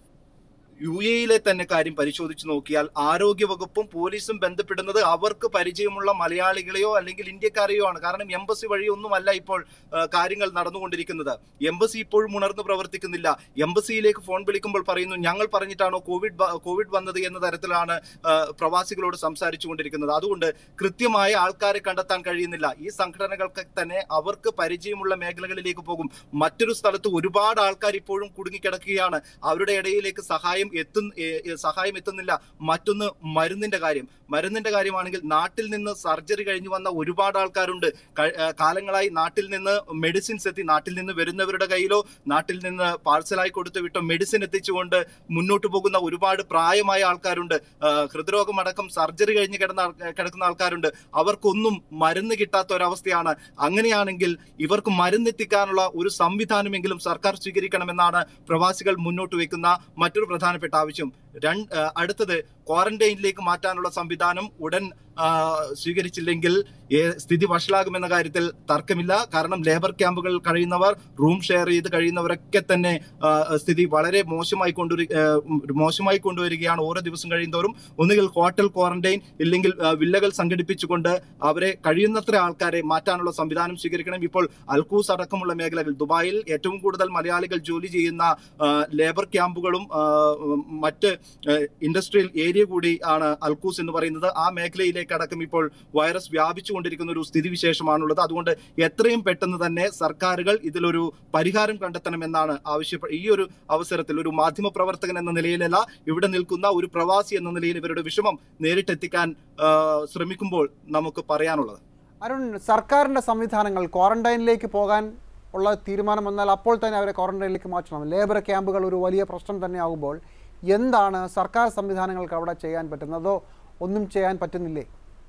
യു എയിലെ തന്നെ കാര്യം പരിശോധിച്ച് നോക്കിയാൽ ആരോഗ്യ വകുപ്പും പോലീസും ബന്ധപ്പെടുന്നത് അവർക്ക് പരിചയമുള്ള മലയാളികളെയോ അല്ലെങ്കിൽ ഇന്ത്യക്കാരെയോ ആണ് കാരണം എംബസി വഴി ഒന്നുമല്ല ഇപ്പോൾ ആ, കാര്യങ്ങൾ നടന്നുകൊണ്ടിരിക്കുന്നത് എംബസി ഇപ്പോഴും ഉണർന്നു പ്രവർത്തിക്കുന്നില്ല എംബസിയിലേക്ക് ഫോൺ വിളിക്കുമ്പോൾ പറയുന്നു ഞങ്ങൾ പറഞ്ഞിട്ടാണോ കോവിഡ് വ- കോവിഡ് വന്നത് എന്ന തരത്തിലാണ് ആ, പ്രവാസികളോട് സംസാരിച്ചു കൊണ്ടിരിക്കുന്നത് അതുകൊണ്ട് കൃത്യമായ ആൾക്കാരെ കണ്ടെത്താൻ കഴിയുന്നില്ല ഈ സംഘടനകൾക്ക് തന്നെ അവർക്ക് പരിചയമുള്ള മേഖലകളിലേക്ക് പോകും മറ്റൊരു സ്ഥലത്ത് ഒരുപാട് ആൾക്കാർ ഇപ്പോഴും കുടുങ്ങിക്കിടക്കുകയാണ് അവരുടെ ഇടയിലേക്ക് സഹായം എത്തുന്ന ഏ- ഏ- സഹായം എത്തുന്നില്ല മറ്റൊന്ന് മരുന്നിന്റെ കാര്യം മരുന്നിന്റെ കാര്യമാണെങ്കിൽ നാട്ടിൽ നിന്ന് സർജറി കഴിഞ്ഞു വന്ന ഒരുപാട് ആൾക്കാരുണ്ട് ക- ഏ, കാലങ്ങളായി നാട്ടിൽ നിന്ന് മെഡിസിൻസ് എത്തി നാട്ടിൽ നിന്ന് വരുന്നവരുടെ കയ്യിലോ നാട്ടിൽ നിന്ന് പാഴ്സലായി കൊടുത്തു വിട്ടോ മെഡിസിൻ എത്തിച്ചുകൊണ്ട് മുന്നോട്ട് പോകുന്ന ഒരുപാട് പ്രായമായ ആൾക്കാരുണ്ട് ആ, ഹൃദ്രോഗം അടക്കം സർജറി കഴിഞ്ഞ് കിടന്ന ആൾ- കിടക്കുന്ന ആൾക്കാരുണ്ട് അവർക്കൊന്നും മരുന്ന് കിട്ടാത്ത ഒരവസ്ഥയാണ് അങ്ങനെയാണെങ്കിൽ ഇവർക്ക് മരുന്നെത്തിക്കാനുള്ള ഒരു സംവിധാനമെങ്കിലും സർക്കാർ സ്വീകരിക്കണമെന്നാണ് പ്രവാസികൾ മുന്നോട്ട് വെക്കുന്ന മറ്റൊരു പ്രധാനപ്പെട്ട ആവശ്യം രണ്ട് ആ, അടുത്തത് ക്വാറന്റൈനിലേക്ക് മാറ്റാനുള്ള സംവിധാനം ഉടൻ ആ, സ്വീകരിച്ചില്ലെങ്കിൽ ഏ- സ്ഥിതി വഷളാകുമെന്ന കാര്യത്തിൽ തർക്കമില്ല കാരണം ലേബർ ക്യാമ്പുകളിൽ കഴിയുന്നവർ റൂം ഷെയർ ചെയ്ത് കഴിയുന്നവരൊക്കെ തന്നെ ആ, സ്ഥിതി വളരെ മോശമായി കൊണ്ടുവരി ആ, ഉം, മോശമായി കൊണ്ടുവരികയാണ് ഓരോ ദിവസം കഴിയുന്നവരും ഒന്നുകിൽ ഹോട്ടൽ ക്വാറന്റൈൻ ഇല്ലെങ്കിൽ ആ, വില്ലകൾ സംഘടിപ്പിച്ചുകൊണ്ട് അവരെ കഴിയുന്നത്ര ആൾക്കാരെ മാറ്റാനുള്ള സംവിധാനം സ്വീകരിക്കണം ഇപ്പോൾ അൽക്കൂസ് അടക്കമുള്ള മേഖലകൾ ദുബായിൽ ഏറ്റവും കൂടുതൽ മലയാളികൾ ജോലി ചെയ്യുന്ന ആ, ലേബർ ക്യാമ്പുകളും ആ, ഉം, മറ്റ് ആ, ഇൻഡസ്ട്രിയൽ ഏരിയ കൂടി ആണ് അൽക്കൂസ് എന്ന് പറയുന്നത് ആ മേഖലയിലേക്ക് അടക്കം ഇപ്പോൾ വൈറസ് വ്യാപിച്ചുകൊണ്ടിരിക്കുന്ന ഒരു സ്ഥിതിവിശേഷമാണുള്ളത് അതുകൊണ്ട് എത്രയും പെട്ടെന്ന് തന്നെ സർക്കാരുകൾ ഇതിലൊരു പരിഹാരം കണ്ടെത്തണമെന്നാണ് ആവശ്യപ്പെ ഈ ഒരു അവസരത്തിൽ ഒരു മാധ്യമ പ്രവർത്തകൻ എന്ന നിലയിലല്ല ഇവിടെ നിൽക്കുന്ന ഒരു പ്രവാസി എന്ന നിലയിൽ ഇവരുടെ വിഷമം നേരിട്ടെത്തിക്കാൻ ആ, ശ്രമിക്കുമ്പോൾ നമുക്ക് പറയാനുള്ളത് അരുൺ സർക്കാരിൻ്റെ സംവിധാനങ്ങൾ ക്വാറന്റൈനിലേക്ക് പോകാൻ ഉള്ള തീരുമാനം വന്നാൽ അപ്പോൾ തന്നെ അവരെ ക്വാറന്റൈനിലേക്ക് മാറ്റണം ലേബർ ക്യാമ്പുകൾ ഒരു വലിയ പ്രശ്നം തന്നെ ആകുമ്പോൾ എന്താണ് സർക്കാർ സംവിധാനങ്ങൾക്ക് അവിടെ ചെയ്യാൻ പറ്റുന്നത് അതോ ഒന്നും ചെയ്യാൻ പറ്റുന്നില്ലേ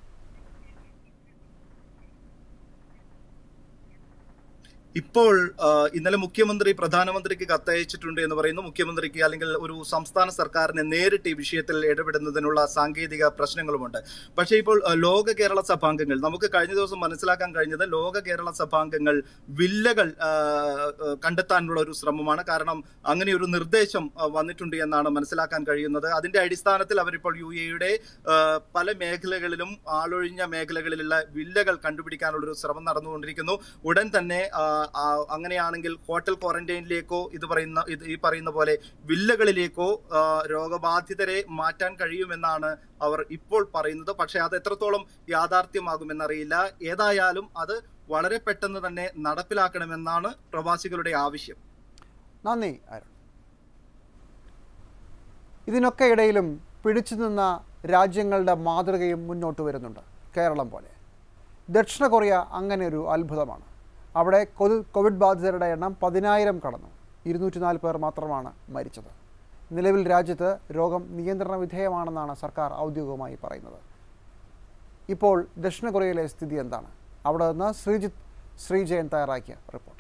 ഇപ്പോൾ ആ, ഇന്നലെ മുഖ്യമന്ത്രി പ്രധാനമന്ത്രിക്ക് കത്തയച്ചിട്ടുണ്ട് എന്ന് പറയുന്നു മുഖ്യമന്ത്രിക്ക് അല്ലെങ്കിൽ ഒരു സംസ്ഥാന സർക്കാരിനെ നേരിട്ട് ഈ വിഷയത്തിൽ ഇടപെടുന്നതിനുള്ള സാങ്കേതിക പ്രശ്നങ്ങളുമുണ്ട് പക്ഷേ ഇപ്പോൾ ആ, ലോക കേരള സഭാംഗങ്ങൾ നമുക്ക് കഴിഞ്ഞ ദിവസം മനസ്സിലാക്കാൻ കഴിഞ്ഞത് ലോക കേരള സഭാംഗങ്ങൾ വില്ലകൾ ആ, ആ, കണ്ടെത്താനുള്ള ഒരു ശ്രമമാണ് കാരണം അങ്ങനെ ഒരു നിർദ്ദേശം ആ, വന്നിട്ടുണ്ട് എന്നാണ് മനസ്സിലാക്കാൻ കഴിയുന്നത് അതിന്റെ അടിസ്ഥാനത്തിൽ അവരിപ്പോൾ യു എയുടെ പല മേഖലകളിലും ആളൊഴിഞ്ഞ മേഖലകളിലുള്ള വില്ലകൾ കണ്ടുപിടിക്കാനുള്ള ഒരു ശ്രമം നടന്നുകൊണ്ടിരിക്കുന്നു ഉടൻ തന്നെ ആ, ആ, അങ്ങനെയാണെങ്കിൽ ഹോട്ടൽ ക്വാറന്റൈനിലേക്കോ ഇത് പറയുന്ന ഇത് ഈ പറയുന്ന പോലെ വില്ലകളിലേക്കോ ആ, രോഗബാധിതരെ മാറ്റാൻ കഴിയുമെന്നാണ് അവർ ഇപ്പോൾ പറയുന്നത് പക്ഷേ അത് എത്രത്തോളം യാഥാർത്ഥ്യമാകുമെന്നറിയില്ല ഏതായാലും അത് വളരെ പെട്ടെന്ന് തന്നെ നടപ്പിലാക്കണമെന്നാണ് പ്രവാസികളുടെ ആവശ്യം നന്ദി അരുൺ ഇതിനൊക്കെ ഇടയിലും പിടിച്ചു നിന്ന രാജ്യങ്ങളുടെ മാതൃകയും മുന്നോട്ട് വരുന്നുണ്ട് കേരളം പോലെ ദക്ഷിണ കൊറിയ അങ്ങനെ ഒരു അത്ഭുതമാണ് അവിടെ കൊതു കോവിഡ് ബാധിതരുടെ എണ്ണം പതിനായിരം കടന്നു ഇരുന്നൂറ്റി നാല് പേർ മാത്രമാണ് മരിച്ചത് നിലവിൽ രാജ്യത്ത് രോഗം നിയന്ത്രണ വിധേയമാണെന്നാണ് സർക്കാർ ഔദ്യോഗികമായി പറയുന്നത് ഇപ്പോൾ ദക്ഷിണ കൊറിയയിലെ സ്ഥിതി എന്താണ് അവിടെ നിന്ന് ശ്രീജിത്ത് ശ്രീജയൻ തയ്യാറാക്കിയ റിപ്പോർട്ട്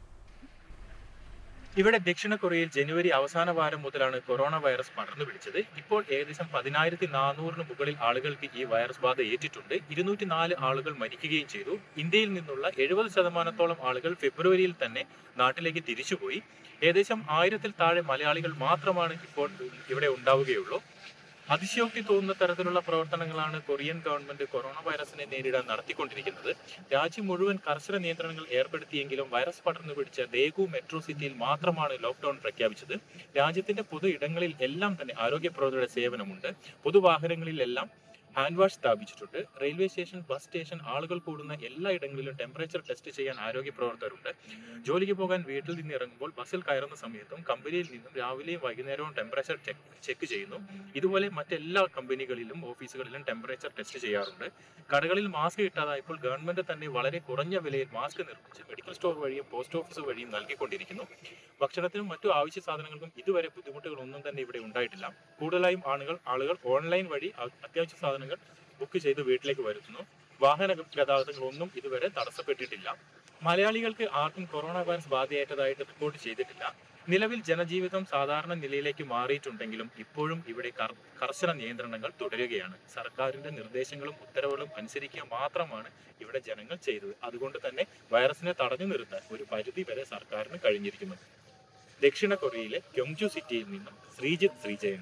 ഇവിടെ ദക്ഷിണ കൊറിയയിൽ ജനുവരി അവസാന വാരം മുതലാണ് കൊറോണ വൈറസ് പടർന്നു പിടിച്ചത് ഇപ്പോൾ ഏകദേശം പതിനായിരത്തി നാനൂറിന് മുകളിൽ ആളുകൾക്ക് ഈ വൈറസ് ബാധ ഏറ്റിട്ടുണ്ട് ഇരുന്നൂറ്റി നാല് ആളുകൾ മരിക്കുകയും ചെയ്തു ഇന്ത്യയിൽ നിന്നുള്ള എഴുപത് ശതമാനത്തോളം ആളുകൾ ഫെബ്രുവരിയിൽ തന്നെ നാട്ടിലേക്ക് തിരിച്ചുപോയി ഏകദേശം ആയിരത്തിൽ താഴെ മലയാളികൾ മാത്രമാണ് ഇപ്പോൾ ഇവിടെ ഉണ്ടാവുകയുള്ളൂ അതിശയോക്തി തോന്നുന്ന തരത്തിലുള്ള പ്രവർത്തനങ്ങളാണ് കൊറിയൻ ഗവൺമെന്റ് കൊറോണ വൈറസിനെ നേരിടാൻ നടത്തിക്കൊണ്ടിരിക്കുന്നത് രാജ്യം മുഴുവൻ കർശന നിയന്ത്രണങ്ങൾ ഏർപ്പെടുത്തിയെങ്കിലും വൈറസ് പടർന്നു പിടിച്ച ഡേഗു മെട്രോ സിറ്റിയിൽ മാത്രമാണ് ലോക്ക്ഡൌൺ പ്രഖ്യാപിച്ചത് രാജ്യത്തിന്റെ പൊതു ഇടങ്ങളിൽ എല്ലാം തന്നെ ആരോഗ്യ പ്രവർത്തകരുടെ സേവനമുണ്ട് പൊതുവാഹനങ്ങളിലെല്ലാം ഹാൻഡ് വാഷ് സ്ഥാപിച്ചിട്ടുണ്ട് റെയിൽവേ സ്റ്റേഷൻ ബസ് സ്റ്റേഷൻ ആളുകൾ കൂടുന്ന എല്ലായിടങ്ങളിലും ടെമ്പറേച്ചർ ടെസ്റ്റ് ചെയ്യാൻ ആരോഗ്യ പ്രവർത്തകരുണ്ട് ജോലിക്ക് പോകാൻ വീട്ടിൽ നിന്ന് ഇറങ്ങുമ്പോൾ ബസ്സിൽ കയറുന്ന സമയത്തും കമ്പനിയിൽ നിന്നും രാവിലെയും വൈകുന്നേരവും ടെമ്പറേച്ചർ ചെക്ക് ചെയ്യുന്നു ഇതുപോലെ മറ്റെല്ലാ കമ്പനികളിലും ഓഫീസുകളിലും ടെമ്പറേച്ചർ ടെസ്റ്റ് ചെയ്യാറുണ്ട് കടകളിൽ മാസ്ക് കിട്ടാതായപ്പോൾ ഗവൺമെന്റ് തന്നെ വളരെ കുറഞ്ഞ വിലയിൽ മാസ്ക് നിർമ്മിച്ച് മെഡിക്കൽ സ്റ്റോർ വഴിയും പോസ്റ്റ് ഓഫീസ് വഴിയും നൽകിക്കൊണ്ടിരിക്കുന്നു ഭക്ഷണത്തിനും മറ്റു ആവശ്യ സാധനങ്ങൾക്കും ഇതുവരെ ബുദ്ധിമുട്ടുകളൊന്നും തന്നെ ഇവിടെ ഉണ്ടായിട്ടില്ല കൂടുതലായും ആളുകൾ ആളുകൾ ഓൺലൈൻ വഴി അ- അത്യാവശ്യ സാധനങ്ങൾ ബുക്ക് ചെയ്ത് വീട്ടിലേക്ക് വരുത്തുന്നു വാഹന ഗതാഗതങ്ങളൊന്നും ഇതുവരെ തടസ്സപ്പെട്ടിട്ടില്ല മലയാളികൾക്ക് ആർക്കും കൊറോണ വൈറസ് ബാധയേറ്റതായിട്ട് റിപ്പോർട്ട് ചെയ്തിട്ടില്ല നിലവിൽ ജനജീവിതം സാധാരണ നിലയിലേക്ക് മാറിയിട്ടുണ്ടെങ്കിലും ഇപ്പോഴും ഇവിടെ കർ- കർശന നിയന്ത്രണങ്ങൾ തുടരുകയാണ് സർക്കാരിന്റെ നിർദ്ദേശങ്ങളും ഉത്തരവുകളും അനുസരിക്കുക മാത്രമാണ് ഇവിടെ ജനങ്ങൾ ചെയ്തത് അതുകൊണ്ട് തന്നെ വൈറസിനെ തടഞ്ഞു നിർത്താൻ ഒരു പരിധി വരെ സർക്കാരിന് കഴിഞ്ഞിരിക്കുന്നു ദക്ഷിണ കൊറിയയിലെ ക്യോങ്ജു സിറ്റിയിൽ നിന്നും ശ്രീജിത്ത് ശ്രീജയൻ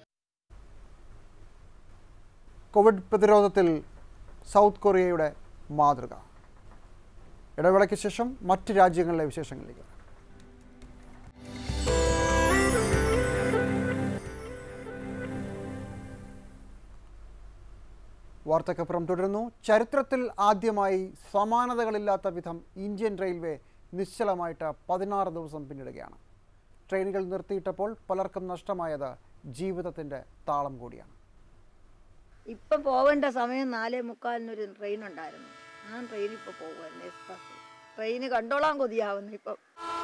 കോവിഡ് പ്രതിരോധത്തിൽ സൗത്ത് കൊറിയയുടെ മാതൃക ഇടവേളയ്ക്ക് ശേഷം മറ്റ് രാജ്യങ്ങളിലെ വിശേഷങ്ങളിലേക്ക് വാർത്തക്കപ്പുറം തുടരുന്നു ചരിത്രത്തിൽ ആദ്യമായി സമാനതകളില്ലാത്ത വിധം ഇന്ത്യൻ റെയിൽവേ നിശ്ചലമായിട്ട് പതിനാറ് ദിവസം പിന്നിടുകയാണ് ട്രെയിനുകൾ നിർത്തിയിട്ടപ്പോൾ പലർക്കും നഷ്ടമായത് ജീവിതത്തിൻ്റെ താളം കൂടിയാണ് ഇപ്പം പോവേണ്ട സമയം നാലേ മുക്കാലിനൊരു ട്രെയിൻ ഉണ്ടായിരുന്നു ആ ട്രെയിൻ ഇപ്പോൾ പോകുമായിരുന്നു എക്സ്പ്രസ് ട്രെയിന് കണ്ടോളാൻ കൊതിയാവുന്നു ഇപ്പം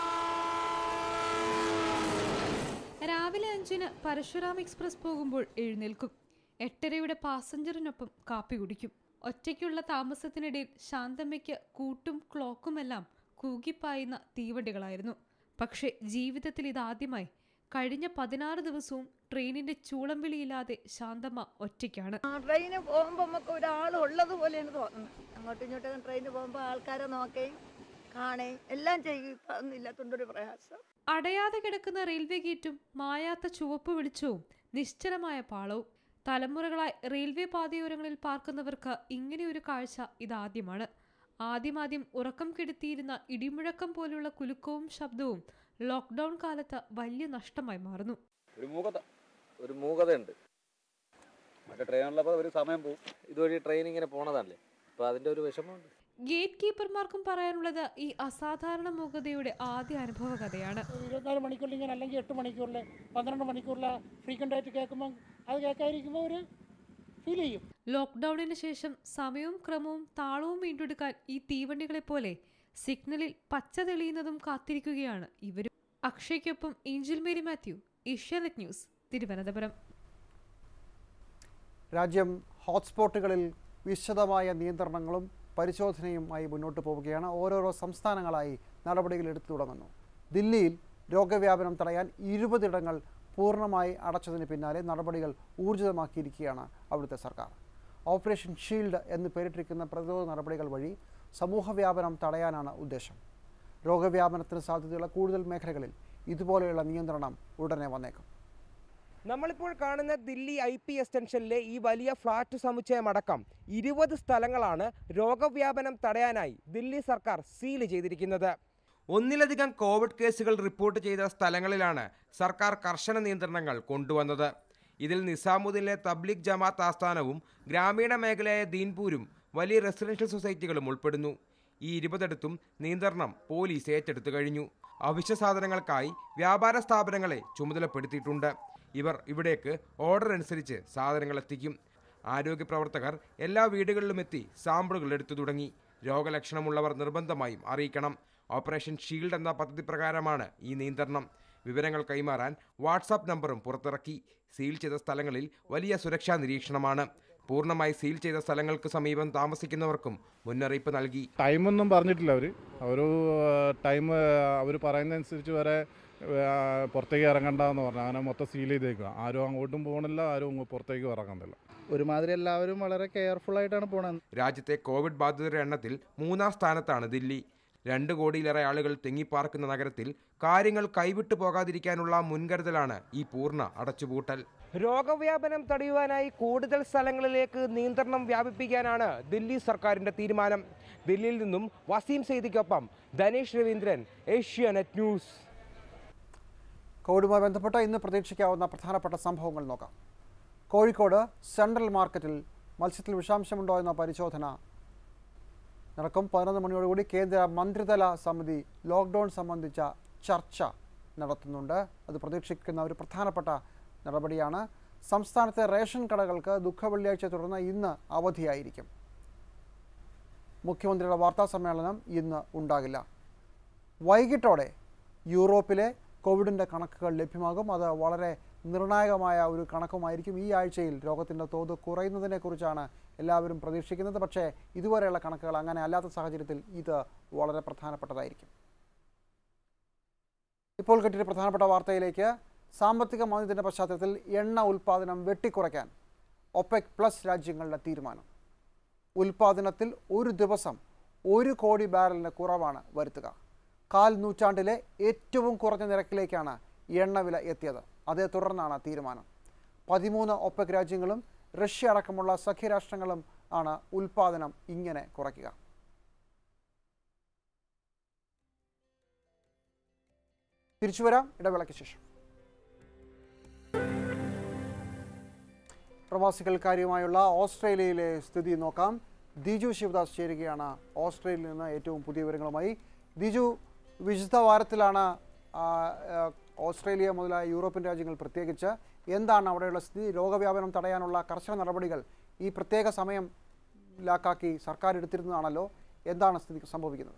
രാവിലെ അഞ്ചിന് പരശുരാം എക്സ്പ്രസ് പോകുമ്പോൾ എഴുന്നേൽക്കും എട്ടരയുടെ പാസഞ്ചറിനൊപ്പം കാപ്പി കുടിക്കും ഒറ്റയ്ക്കുള്ള താമസത്തിനിടയിൽ ശാന്തമ്മയ്ക്ക് കൂട്ടും ക്ലോക്കുമെല്ലാം കൂകിപ്പായുന്ന തീവണ്ടികളായിരുന്നു പക്ഷേ ജീവിതത്തിൽ ഇതാദ്യമായി കഴിഞ്ഞ പതിനാറ് ദിവസവും ട്രെയിനിന്റെ ചൂളം വിളിയില്ലാതെ ശാന്തമ്മ ഒറ്റയ്ക്കാണ് ആ ട്രെയിന് പോകുമ്പോൾ നമുക്ക് ഒരാൾ ഉള്ളത് പോലെയാണ് തോന്നുന്നത് അങ്ങോട്ടും ഇങ്ങോട്ടും ട്രെയിന് പോകുമ്പോൾ ആൾക്കാരെ നോക്കുകയും കാണുകയും എല്ലാം ചെയ്യും ഇപ്പം അതൊന്നും ഇല്ലാത്തതുകൊണ്ടൊരു പ്രയാസം അടയാതെ കിടക്കുന്ന റെയിൽവേ ഗേറ്റും മായാത്ത ചുവപ്പ് വെളിച്ചവും നിശ്ചലമായ പാളവും തലമുറകളായി റെയിൽവേ പാതയോരങ്ങളിൽ പാർക്കുന്നവർക്ക് ഇങ്ങനെയൊരു കാഴ്ച ഇതാദ്യമാണ് ആദ്യമാദ്യം ഉറക്കം കെടുത്തിയിരുന്ന ഇടിമുഴക്കം പോലുള്ള കുലുക്കവും ശബ്ദവും ലോക്ക്ഡൌൺ കാലത്ത് വലിയ നഷ്ടമായി മാറുന്നു ഒരു മൂകത ഒരു മൂകതയുണ്ട് മറ്റേ ട്രെയിനുള്ളപ്പോൾ ഒരു സമയം പോകും ഇതുവഴി ട്രെയിൻ ഇങ്ങനെ പോണതല്ലേ അപ്പോൾ അതിൻ്റെ ഒരു വിഷമമുണ്ട് ഗേറ്റ് കീപ്പർമാർക്കും പറയാനുള്ളത് ഈ അസാധാരണ മൂകതയുടെ ആദ്യ അനുഭവ കഥയാണ് ഇരുപത്തിനാല് മണിക്കൂറിൽ ഇങ്ങനെ അല്ലെങ്കിൽ എട്ട് മണിക്കൂറിൽ പന്ത്രണ്ട് മണിക്കൂറിൽ ഫ്രീക്വൻ്റ് ആയിട്ട് കേൾക്കുമ്പോൾ അത് കേൾക്കാതിരിക്കുമ്പോൾ ഒരു ഫീൽ ചെയ്യും ലോക്ക്ഡൌണിന് ശേഷം സമയവും ക്രമവും താളവും വീണ്ടെടുക്കാൻ ഈ തീവണ്ടികളെ പോലെ സിഗ്നലിൽ പച്ച തെളിയുന്നതും കാത്തിരിക്കുകയാണ് ഇവരും അക്ഷയ്ക്കൊപ്പം ഏഞ്ചൽ മേരി മാത്യു ഏഷ്യാനെറ്റ് ന്യൂസ് തിരുവനന്തപുരം രാജ്യം ഹോട്ട്സ്പോട്ടുകളിൽ വിശദമായ നിയന്ത്രണങ്ങളും പരിശോധനയുമായി മുന്നോട്ട് പോവുകയാണ് ഓരോരോ സംസ്ഥാനങ്ങളായി നടപടികൾ എടുത്തു തുടങ്ങുന്നു ദില്ലിയിൽ രോഗവ്യാപനം തടയാൻ ഇരുപതിടങ്ങൾ പൂർണ്ണമായി അടച്ചതിന് പിന്നാലെ നടപടികൾ ഊർജിതമാക്കിയിരിക്കുകയാണ് അവിടുത്തെ സർക്കാർ ഓപ്പറേഷൻ ഷീൽഡ് എന്ന് പേരിട്ടിരിക്കുന്ന പ്രതിരോധ നടപടികൾ വഴി സമൂഹവ്യാപനം തടയാനാണ് ഉദ്ദേശം രോഗവ്യാപനത്തിന് സാധ്യതയുള്ള കൂടുതൽ മേഖലകളിൽ ഇതുപോലെയുള്ള നിയന്ത്രണം ഉടനെ വന്നേക്കും നമ്മളിപ്പോൾ കാണുന്ന ദില്ലി ഐ പി എക്സ്റ്റൻഷനിലെ ഈ വലിയ ഫ്ലാറ്റ് സമുച്ചയമടക്കം ഇരുപത് സ്ഥലങ്ങളാണ് രോഗവ്യാപനം തടയാനായി ദില്ലി സർക്കാർ സീൽ ചെയ്തിരിക്കുന്നത് ഒന്നിലധികം കോവിഡ് കേസുകൾ റിപ്പോർട്ട് ചെയ്ത സ്ഥലങ്ങളിലാണ് സർക്കാർ കർശന നിയന്ത്രണങ്ങൾ കൊണ്ടുവന്നത് ഇതിൽ നിസാമുദ്ദീനിലെ തബ്ലിക് ജമാത്ത് ആസ്ഥാനവും ഗ്രാമീണ മേഖലയായ ദീൻപൂരും വലിയ റെസിഡൻഷ്യൽ സൊസൈറ്റികളും ഉൾപ്പെടുന്നു ഈ ഇരുപതിടത്തും നിയന്ത്രണം പോലീസ് ഏറ്റെടുത്തു കഴിഞ്ഞു അവശ്യ സാധനങ്ങൾക്കായി വ്യാപാര സ്ഥാപനങ്ങളെ ചുമതലപ്പെടുത്തിയിട്ടുണ്ട് ഇവർ ഇവിടേക്ക് ഓർഡർ അനുസരിച്ച് സാധനങ്ങൾ എത്തിക്കും ആരോഗ്യ പ്രവർത്തകർ എല്ലാ വീടുകളിലും എത്തി സാമ്പിളുകൾ എടുത്തു തുടങ്ങി രോഗലക്ഷണമുള്ളവർ നിർബന്ധമായും അറിയിക്കണം ഓപ്പറേഷൻ ഷീൽഡ് എന്ന പദ്ധതി പ്രകാരമാണ് ഈ നിയന്ത്രണം വിവരങ്ങൾ കൈമാറാൻ വാട്സാപ്പ് നമ്പറും പുറത്തിറക്കി സീൽ ചെയ്ത സ്ഥലങ്ങളിൽ വലിയ സുരക്ഷാ നിരീക്ഷണമാണ് പൂർണ്ണമായി സീൽ ചെയ്ത സ്ഥലങ്ങൾക്ക് സമീപം താമസിക്കുന്നവർക്കും മുന്നറിയിപ്പ് നൽകി ടൈമൊന്നും പറഞ്ഞിട്ടില്ല അവർ അവർ ടൈം അവർ പറയുന്നതനുസരിച്ച് വരെ ആ, പുറത്തേക്ക് ഇറങ്ങണ്ടെന്ന് പറഞ്ഞു അങ്ങനെ മൊത്തം സീൽ ചെയ്തേക്കുക ആരും അങ്ങോട്ടും പോകണില്ല ആരും ഇങ്ങ് പുറത്തേക്ക് ഇറങ്ങുന്നില്ല ഒരുമാതിരി എല്ലാവരും വളരെ കെയർഫുൾ ആയിട്ടാണ് പോണത് രാജ്യത്തെ കോവിഡ് ബാധിതരുടെ എണ്ണത്തിൽ മൂന്നാം സ്ഥാനത്താണ് ദില്ലി രണ്ട് കോടിയിലേറെ ആളുകൾ തിങ്ങിപ്പാർക്കുന്ന നഗരത്തിൽ കാര്യങ്ങൾ കൈവിട്ടു പോകാതിരിക്കാനുള്ള മുൻകരുതലാണ് ഈ പൂർണ്ണ അടച്ചുപൂട്ടൽ രോഗവ്യാപനം തടയുവാനായി കൂടുതൽ സ്ഥലങ്ങളിലേക്ക് നിയന്ത്രണം വ്യാപിപ്പിക്കാനാണ് ദില്ലി സർക്കാരിന്റെ തീരുമാനം ദില്ലിയിൽ നിന്നും വസീം സെയ്ദിക്കൊപ്പം ധനേഷ് രവീന്ദ്രൻ ഏഷ്യാനെറ്റ് ന്യൂസ് കോവിഡുമായി ബന്ധപ്പെട്ട ഇന്ന് പ്രതീക്ഷിക്കാവുന്ന പ്രധാനപ്പെട്ട സംഭവങ്ങൾ നോക്കാം കോഴിക്കോട് സെൻട്രൽ മാർക്കറ്റിൽ മത്സ്യത്തിൽ വിഷാംശമുണ്ടോ എന്ന പരിശോധന നടക്കും പതിനൊന്ന് മണിയോടുകൂടി കേന്ദ്ര മന്ത്രിതല സമിതി ലോക്ക്ഡൗൺ സംബന്ധിച്ച ചർച്ച നടത്തുന്നുണ്ട് അത് പ്രതീക്ഷിക്കുന്ന ഒരു പ്രധാനപ്പെട്ട നടപടിയാണ് സംസ്ഥാനത്തെ റേഷൻ കടകൾക്ക് ദുഃഖവെള്ളിയാഴ്ച തുടർന്ന് ഇന്ന് അവധിയായിരിക്കും മുഖ്യമന്ത്രിയുടെ വാർത്താ സമ്മേളനം ഇന്ന് ഉണ്ടാകില്ല വൈകിട്ടോടെ യൂറോപ്പിലെ കോവിഡിൻ്റെ കണക്കുകൾ ലഭ്യമാകും അത് വളരെ നിർണായകമായ ഒരു കണക്കുമായിരിക്കും ഈ ആഴ്ചയിൽ രോഗത്തിൻ്റെ തോത് കുറയുന്നതിനെക്കുറിച്ചാണ് എല്ലാവരും പ്രതീക്ഷിക്കുന്നത് പക്ഷേ ഇതുവരെയുള്ള കണക്കുകൾ അങ്ങനെ അല്ലാത്ത സാഹചര്യത്തിൽ ഇത് വളരെ പ്രധാനപ്പെട്ടതായിരിക്കും ഇപ്പോൾ കിട്ടിയ പ്രധാനപ്പെട്ട വാർത്തയിലേക്ക് സാമ്പത്തിക മാന്ദ്യത്തിൻ്റെ പശ്ചാത്തലത്തിൽ എണ്ണ ഉൽപ്പാദനം വെട്ടിക്കുറയ്ക്കാൻ ഒപെക് പ്ലസ് രാജ്യങ്ങളുടെ തീരുമാനം ഉൽപ്പാദനത്തിൽ ഒരു ദിവസം ഒരു കോടി ബാരലിന് കുറവാണ് വരുത്തുക കാൽ നൂറ്റാണ്ടിലെ ഏറ്റവും കുറഞ്ഞ നിരക്കിലേക്കാണ് എണ്ണവില എത്തിയത് അതേ തുടർന്നാണ് തീരുമാനം പതിമൂന്ന് ഒപെക് രാജ്യങ്ങളും റഷ്യ അടക്കമുള്ള സഖ്യരാഷ്ട്രങ്ങളും ആണ് ഉൽപ്പാദനം ഇങ്ങനെ കുറയ്ക്കുക തിരിച്ചുവരാം ഇടവേളയ്ക്ക് ശേഷം പ്രവാസികൾ കാര്യമായുള്ള ഓസ്ട്രേലിയയിലെ സ്ഥിതി നോക്കാം ദിജു ശിവദാസ് ചേരുകയാണ് ഓസ്ട്രേലിയയിൽ നിന്ന് ഏറ്റവും പുതിയ വിവരങ്ങളുമായി ദിജു വിശുദ്ധ വാരത്തിലാണ് ആ, ആ, ഓസ്ട്രേലിയ മുതലായ യൂറോപ്യൻ രാജ്യങ്ങൾ പ്രത്യേകിച്ച് എന്താണ് അവിടെയുള്ള സ്ഥിതി രോഗവ്യാപനം തടയാനുള്ള കർശന നടപടികൾ ഈ പ്രത്യേക സമയം ലാക്കാക്കി സർക്കാർ എടുത്തിരുന്നതാണല്ലോ എന്താണ് സ്ഥിതി സംഭവിക്കുന്നത്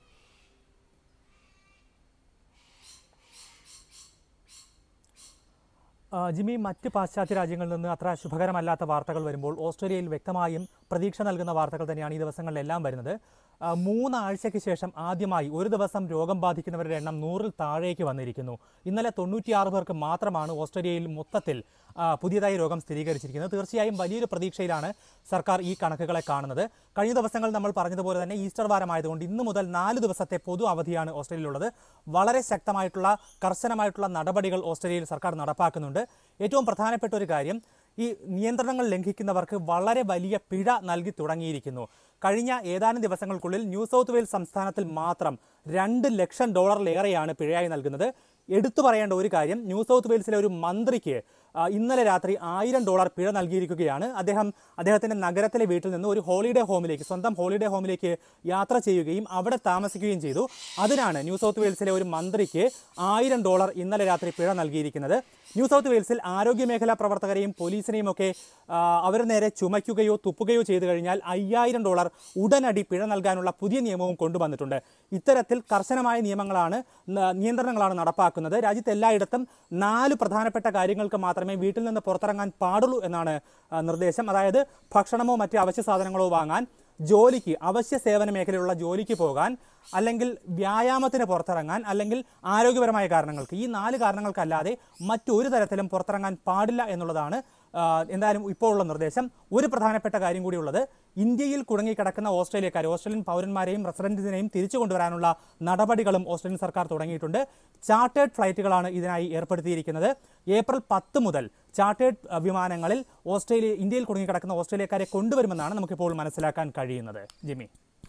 ആ, ജിമ്മി മറ്റ് പാശ്ചാത്യ രാജ്യങ്ങളിൽ നിന്ന് അത്ര ശുഭകരമല്ലാത്ത വാർത്തകൾ വരുമ്പോൾ ഓസ്ട്രേലിയയിൽ വ്യക്തമായും പ്രതീക്ഷ നൽകുന്ന വാർത്തകൾ തന്നെയാണ് ഈ ദിവസങ്ങളിലെല്ലാം വരുന്നത് ആ, മൂന്നാഴ്ചയ്ക്ക് ശേഷം ആദ്യമായി ഒരു ദിവസം രോഗം ബാധിക്കുന്നവരുടെ എണ്ണം നൂറിൽ താഴേക്ക് വന്നിരിക്കുന്നു ഇന്നലെ തൊണ്ണൂറ്റിയാറ് പേർക്ക് മാത്രമാണ് ഓസ്ട്രേലിയയിൽ മൊത്തത്തിൽ ആ, പുതിയതായി രോഗം സ്ഥിരീകരിച്ചിരിക്കുന്നത് തീർച്ചയായും വലിയൊരു പ്രതീക്ഷയിലാണ് സർക്കാർ ഈ കണക്കുകളെ കാണുന്നത് കഴിഞ്ഞ ദിവസങ്ങൾ നമ്മൾ പറഞ്ഞതുപോലെ തന്നെ ഈസ്റ്റർ വാരമായതുകൊണ്ട് ഇന്ന് മുതൽ നാല് ദിവസത്തെ പൊതു അവധിയാണ് ഓസ്ട്രേലിയയിലുള്ളത് വളരെ ശക്തമായിട്ടുള്ള കർശനമായിട്ടുള്ള നടപടികൾ ഓസ്ട്രേലിയയിൽ സർക്കാർ നടപ്പാക്കുന്നുണ്ട് ഏറ്റവും പ്രധാനപ്പെട്ട ഒരു കാര്യം ഈ നിയന്ത്രണങ്ങൾ ലംഘിക്കുന്നവർക്ക് വളരെ വലിയ പിഴ നൽകി തുടങ്ങിയിരിക്കുന്നു കഴിഞ്ഞ ഏതാനും ദിവസങ്ങൾക്കുള്ളിൽ ന്യൂ സൗത്ത് വെയിൽസ് സംസ്ഥാനത്തിൽ മാത്രം രണ്ട് ലക്ഷം ഡോളറിലേറെയാണ് പിഴയായി നൽകുന്നത് എടുത്തു പറയേണ്ട ഒരു കാര്യം ന്യൂ സൗത്ത് വെയിൽസിലെ ഒരു മന്ത്രിക്ക് ആ, ഇന്നലെ രാത്രി ആയിരം ഡോളർ പിഴ നൽകിയിരിക്കുകയാണ് അദ്ദേഹം അദ്ദേഹത്തിൻ്റെ നഗരത്തിലെ വീട്ടിൽ നിന്ന് ഒരു ഹോളിഡേ ഹോമിലേക്ക് സ്വന്തം ഹോളിഡേ ഹോമിലേക്ക് യാത്ര ചെയ്യുകയും അവിടെ താമസിക്കുകയും ചെയ്തു അതിനാണ് ന്യൂ സൗത്ത് വെയിൽസിലെ ഒരു മന്ത്രിക്ക് ആയിരം ഡോളർ ഇന്നലെ രാത്രി പിഴ നൽകിയിരിക്കുന്നത് ന്യൂ സൗത്ത് വെയിൽസിൽ ആരോഗ്യ മേഖലാ പ്രവർത്തകരെയും പോലീസിനെയും ഒക്കെ ആ, അവർ നേരെ ചുമയ്ക്കുകയോ തുപ്പുകയോ ചെയ്തു കഴിഞ്ഞാൽ അയ്യായിരം ഡോളർ ഉടനടി പിഴ നൽകാനുള്ള പുതിയ നിയമവും കൊണ്ടുവന്നിട്ടുണ്ട് ഇത്തരത്തിൽ കർശനമായ നിയമങ്ങളാണ് ന- നിയന്ത്രണങ്ങളാണ് നടപ്പാക്കുന്നത് രാജ്യത്ത് എല്ലായിടത്തും നാല് പ്രധാനപ്പെട്ട കാര്യങ്ങൾക്ക് മാത്രമേ വീട്ടിൽ നിന്ന് പുറത്തിറങ്ങാൻ പാടുള്ളൂ എന്നാണ് ആ, നിർദ്ദേശം അതായത് ഭക്ഷണമോ മറ്റ് അവശ്യ സാധനങ്ങളോ വാങ്ങാൻ ജോലിക്ക് അവശ്യ സേവന മേഖലയിലുള്ള ജോലിക്ക് പോകാൻ അല്ലെങ്കിൽ വ്യായാമത്തിന് പുറത്തിറങ്ങാൻ അല്ലെങ്കിൽ ആരോഗ്യപരമായ കാരണങ്ങൾക്ക് ഈ നാല് കാരണങ്ങൾക്കല്ലാതെ മറ്റൊരു തരത്തിലും പുറത്തിറങ്ങാൻ പാടില്ല എന്നുള്ളതാണ് ആ, എന്തായാലും ഇപ്പോൾ ഉള്ള നിർദ്ദേശം ഒരു പ്രധാനപ്പെട്ട കാര്യം കൂടിയുള്ളത് ഇന്ത്യയിൽ കുടുങ്ങിക്കിടക്കുന്ന ഓസ്ട്രേലിയക്കാർ ഓസ്ട്രേലിയൻ പൗരന്മാരെയും റെസിഡൻസിനെയും തിരിച്ചു കൊണ്ടുവരാനുള്ള നടപടികളും ഓസ്ട്രേലിയൻ സർക്കാർ തുടങ്ങിയിട്ടുണ്ട് ചാർട്ടേഡ് ഫ്ലൈറ്റുകളാണ് ഇതിനായി ഏർപ്പെടുത്തിയിരിക്കുന്നത് ഏപ്രിൽ പത്ത് മുതൽ ചാർട്ടേഡ് അഹ്, വിമാനങ്ങളിൽ ഓസ്ട്രേലിയ ഇന്ത്യയിൽ കുടുങ്ങിക്കിടക്കുന്ന ഓസ്ട്രേലിയക്കാരെ കൊണ്ടുവരുമെന്നാണ് നമുക്കിപ്പോൾ മനസ്സിലാക്കാൻ കഴിയുന്നത് ജിമ്മി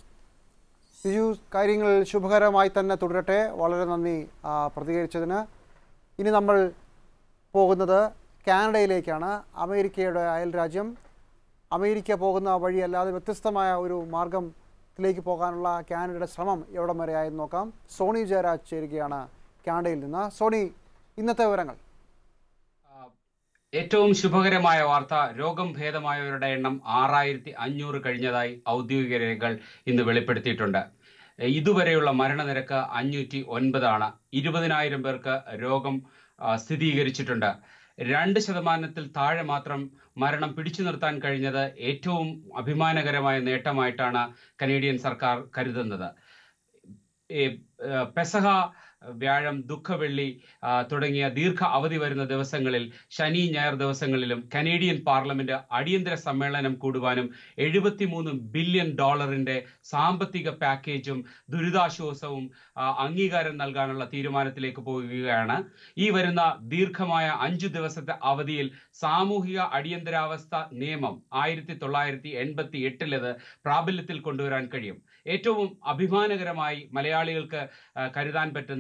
ബിജു കാര്യങ്ങൾ ശുഭകരമായി തന്നെ തുടരട്ടെ വളരെ നന്ദി ആ, പ്രതികരിച്ചതിന് ഇനി നമ്മൾ പോകുന്നത് കാനഡയിലേക്കാണ് അമേരിക്കയുടെ അയൽ രാജ്യം അമേരിക്ക പോകുന്ന വഴിയല്ലാതെ വ്യത്യസ്തമായ ഒരു മാർഗത്തിലേക്ക് പോകാനുള്ള കാനഡയുടെ ശ്രമം എവിടം വരെ ആയെന്ന് നോക്കാം സോണി ജയരാജ് ചേരുകയാണ് കാനഡയിൽ നിന്ന് സോണി ഇന്നത്തെ വിവരങ്ങൾ ഏറ്റവും ശുഭകരമായ വാർത്ത രോഗം ഭേദമായവരുടെ എണ്ണം ആറായിരത്തി അഞ്ഞൂറ് കഴിഞ്ഞതായി ഔദ്യോഗിക രേഖകൾ ഇന്ന് വെളിപ്പെടുത്തിയിട്ടുണ്ട് ഇതുവരെയുള്ള മരണനിരക്ക് അഞ്ഞൂറ്റി ഒൻപതാണ് ഇരുപതിനായിരം പേർക്ക് രോഗം ആ, സ്ഥിരീകരിച്ചിട്ടുണ്ട് രണ്ട് ശതമാനത്തിൽ താഴെ മാത്രം മരണം പിടിച്ചു നിർത്താൻ കഴിഞ്ഞത് ഏറ്റവും അഭിമാനകരമായ നേട്ടമായിട്ടാണ് കനേഡിയൻ സർക്കാർ കരുതുന്നത് ഈ, ഏഹ്, പെസഹ വ്യാഴം ദുഃഖവെള്ളി ആ, തുടങ്ങിയ ദീർഘ അവധി വരുന്ന ദിവസങ്ങളിൽ ശനി ഞായർ ദിവസങ്ങളിലും കനേഡിയൻ പാർലമെന്റ് അടിയന്തര സമ്മേളനം കൂടുവാനും എഴുപത്തിമൂന്ന് ബില്യൺ ഡോളറിന്റെ സാമ്പത്തിക പാക്കേജും ദുരിതാശ്വാസവും ആ, അംഗീകാരം നൽകാനുള്ള തീരുമാനത്തിലേക്ക് പോവുകയാണ് ഈ വരുന്ന ദീർഘമായ അഞ്ചു ദിവസത്തെ അവധിയിൽ സാമൂഹിക അടിയന്തരാവസ്ഥ നിയമം ആയിരത്തി തൊള്ളായിരത്തി എൺപത്തി എട്ടിലത് പ്രാബല്യത്തിൽ കൊണ്ടുവരാൻ കഴിയും ഏറ്റവും അഭിമാനകരമായി മലയാളികൾക്ക് ആ, കരുതാൻ പറ്റുന്ന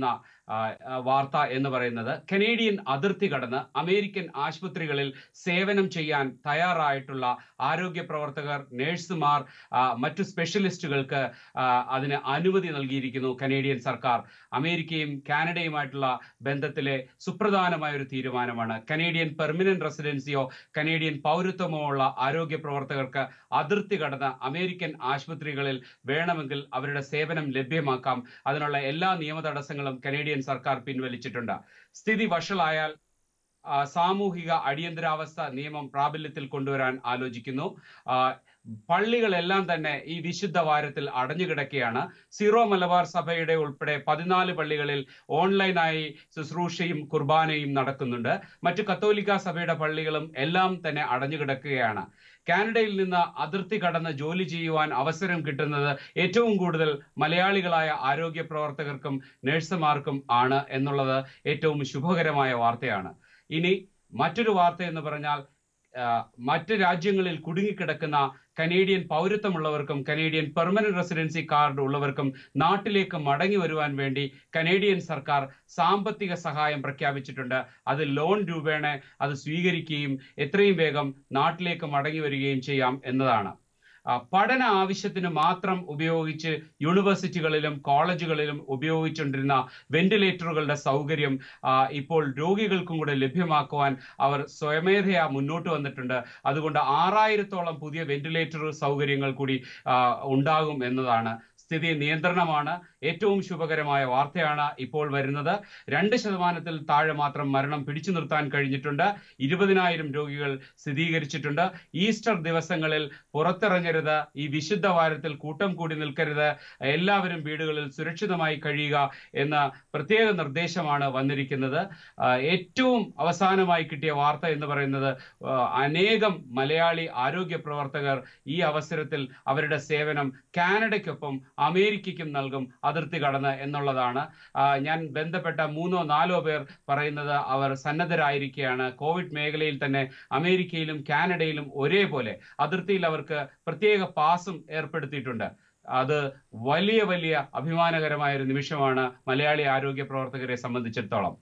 ആ, ആ, വാർത്ത എന്ന് പറയുന്നത് കനേഡിയൻ അതിർത്തി കടന്ന് അമേരിക്കൻ ആശുപത്രികളിൽ സേവനം ചെയ്യാൻ തയ്യാറായിട്ടുള്ള ആരോഗ്യ പ്രവർത്തകർ നഴ്സുമാർ ആ, മറ്റു സ്പെഷ്യലിസ്റ്റുകൾക്ക് ആ, അതിന് അനുമതി നൽകിയിരിക്കുന്നു കനേഡിയൻ സർക്കാർ അമേരിക്കയും കാനഡയുമായിട്ടുള്ള ബന്ധത്തിലെ സുപ്രധാനമായ ഒരു തീരുമാനമാണ് കനേഡിയൻ പെർമനന്റ് റെസിഡൻസിയോ കനേഡിയൻ പൗരത്വമോ ഉള്ള ആരോഗ്യ പ്രവർത്തകർക്ക് അതിർത്തി കടന്ന് അമേരിക്കൻ ആശുപത്രികളിൽ വേണമെങ്കിൽ അവരുടെ സേവനം ലഭ്യമാക്കാം അതിനുള്ള എല്ലാ നിയമ തടസ്സങ്ങളും കനേഡിയൻ സർക്കാർ പിൻവലിച്ചിട്ടുണ്ട് സ്ഥിതി വഷളായാൽ ആ, സാമൂഹിക അടിയന്തരാവസ്ഥ നിയമം പ്രാബല്യത്തിൽ കൊണ്ടുവരാൻ ആലോചിക്കുന്നു ആ, പള്ളികളെല്ലാം തന്നെ ഈ വിശുദ്ധ വാരത്തിൽ അടഞ്ഞുകിടക്കുകയാണ് സീറോ മലബാർ സഭയുടെ ഉൾപ്പെടെ പതിനാല് പള്ളികളിൽ ഓൺലൈനായി ശുശ്രൂഷയും കുർബാനയും നടക്കുന്നുണ്ട് മറ്റു കത്തോലിക്ക സഭയുടെ പള്ളികളും എല്ലാം തന്നെ അടഞ്ഞുകിടക്കുകയാണ് കാനഡയിൽ നിന്ന് അതിർത്തി കടന്ന് ജോലി ചെയ്യുവാൻ അവസരം കിട്ടുന്നത് ഏറ്റവും കൂടുതൽ മലയാളികളായ ആരോഗ്യ പ്രവർത്തകർക്കും നഴ്സുമാർക്കും ആണ് എന്നുള്ളത് ഏറ്റവും ശുഭകരമായ വാർത്തയാണ് ഇനി മറ്റൊരു വാർത്ത എന്ന് പറഞ്ഞാൽ ആ, മറ്റ് രാജ്യങ്ങളിൽ കുടുങ്ങിക്കിടക്കുന്ന കനേഡിയൻ പൗരത്വമുള്ളവർക്കും കനേഡിയൻ പെർമനന്റ് റെസിഡൻസി കാർഡ് ഉള്ളവർക്കും നാട്ടിലേക്ക് മടങ്ങി വരുവാൻ വേണ്ടി കനേഡിയൻ സർക്കാർ സാമ്പത്തിക സഹായം പ്രഖ്യാപിച്ചിട്ടുണ്ട് അത് ലോൺ രൂപേണ അത് സ്വീകരിക്കുകയും എത്രയും വേഗം നാട്ടിലേക്ക് മടങ്ങി വരികയും ചെയ്യാം എന്നതാണ് ആ, പഠന ആവശ്യത്തിന് മാത്രം ഉപയോഗിച്ച് യൂണിവേഴ്സിറ്റികളിലും കോളേജുകളിലും ഉപയോഗിച്ചുകൊണ്ടിരുന്ന വെന്റിലേറ്ററുകളുടെ സൗകര്യം ആ, ഇപ്പോൾ രോഗികൾക്കും കൂടെ ലഭ്യമാക്കുവാൻ അവർ സ്വയമേധയാ മുന്നോട്ട് വന്നിട്ടുണ്ട് അതുകൊണ്ട് ആറായിരത്തോളം പുതിയ വെന്റിലേറ്റർ സൗകര്യങ്ങൾ കൂടി ആ, ഉണ്ടാകും എന്നതാണ് സ്ഥിതി നിയന്ത്രണമാണ് ഏറ്റവും ശുഭകരമായ വാർത്തയാണ് ഇപ്പോൾ വരുന്നത് രണ്ട് ശതമാനത്തിൽ താഴെ മാത്രം മരണം പിടിച്ചു നിർത്താൻ കഴിഞ്ഞിട്ടുണ്ട് ഇരുപതിനായിരം രോഗികൾ സ്ഥിരീകരിച്ചിട്ടുണ്ട് ഈസ്റ്റർ ദിവസങ്ങളിൽ പുറത്തിറങ്ങരുത് ഈ വിശുദ്ധ വാരത്തിൽ കൂട്ടം കൂടി നിൽക്കരുത് എല്ലാവരും വീടുകളിൽ സുരക്ഷിതമായി കഴിയുക എന്ന പ്രത്യേക നിർദ്ദേശമാണ് വന്നിരിക്കുന്നത് ആ, ഏറ്റവും അവസാനമായി കിട്ടിയ വാർത്ത എന്ന് പറയുന്നത് ആ, അനേകം മലയാളി ആരോഗ്യ പ്രവർത്തകർ ഈ അവസരത്തിൽ അവരുടെ സേവനം കാനഡയ്ക്കൊപ്പം അമേരിക്കയ്ക്കും നൽകും അതിർത്തി കടന്ന് എന്നുള്ളതാണ് ആ, ഞാൻ ബന്ധപ്പെട്ട മൂന്നോ നാലോ പേർ പറയുന്നത് അവർ സന്നദ്ധരായിരിക്കുകയാണ് കോവിഡ് മേഖലയിൽ തന്നെ അമേരിക്കയിലും കാനഡയിലും ഒരേപോലെ അതിർത്തിയിൽ അവർക്ക് പ്രത്യേക പാസും ഏർപ്പെടുത്തിയിട്ടുണ്ട് അത് വലിയ വലിയ അഭിമാനകരമായ ഒരു നിമിഷമാണ് മലയാളി ആരോഗ്യ പ്രവർത്തകരെ സംബന്ധിച്ചിടത്തോളം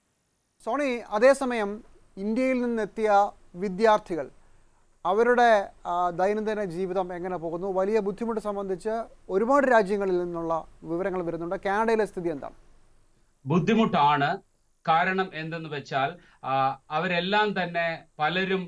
സോണി അതേസമയം ഇന്ത്യയിൽ നിന്നെത്തിയ വിദ്യാർത്ഥികൾ അവരുടെ ആ, ദൈനംദിന ജീവിതം എങ്ങനെ പോകുന്നു വലിയ ബുദ്ധിമുട്ട് സംബന്ധിച്ച് ഒരുപാട് രാജ്യങ്ങളിൽ നിന്നുള്ള വിവരങ്ങൾ വരുന്നുണ്ട് കാനഡയിലെ സ്ഥിതി എന്താണ് ബുദ്ധിമുട്ടാണ് കാരണം എന്തെന്ന് വെച്ചാൽ ആ, അവരെല്ലാം തന്നെ പലരും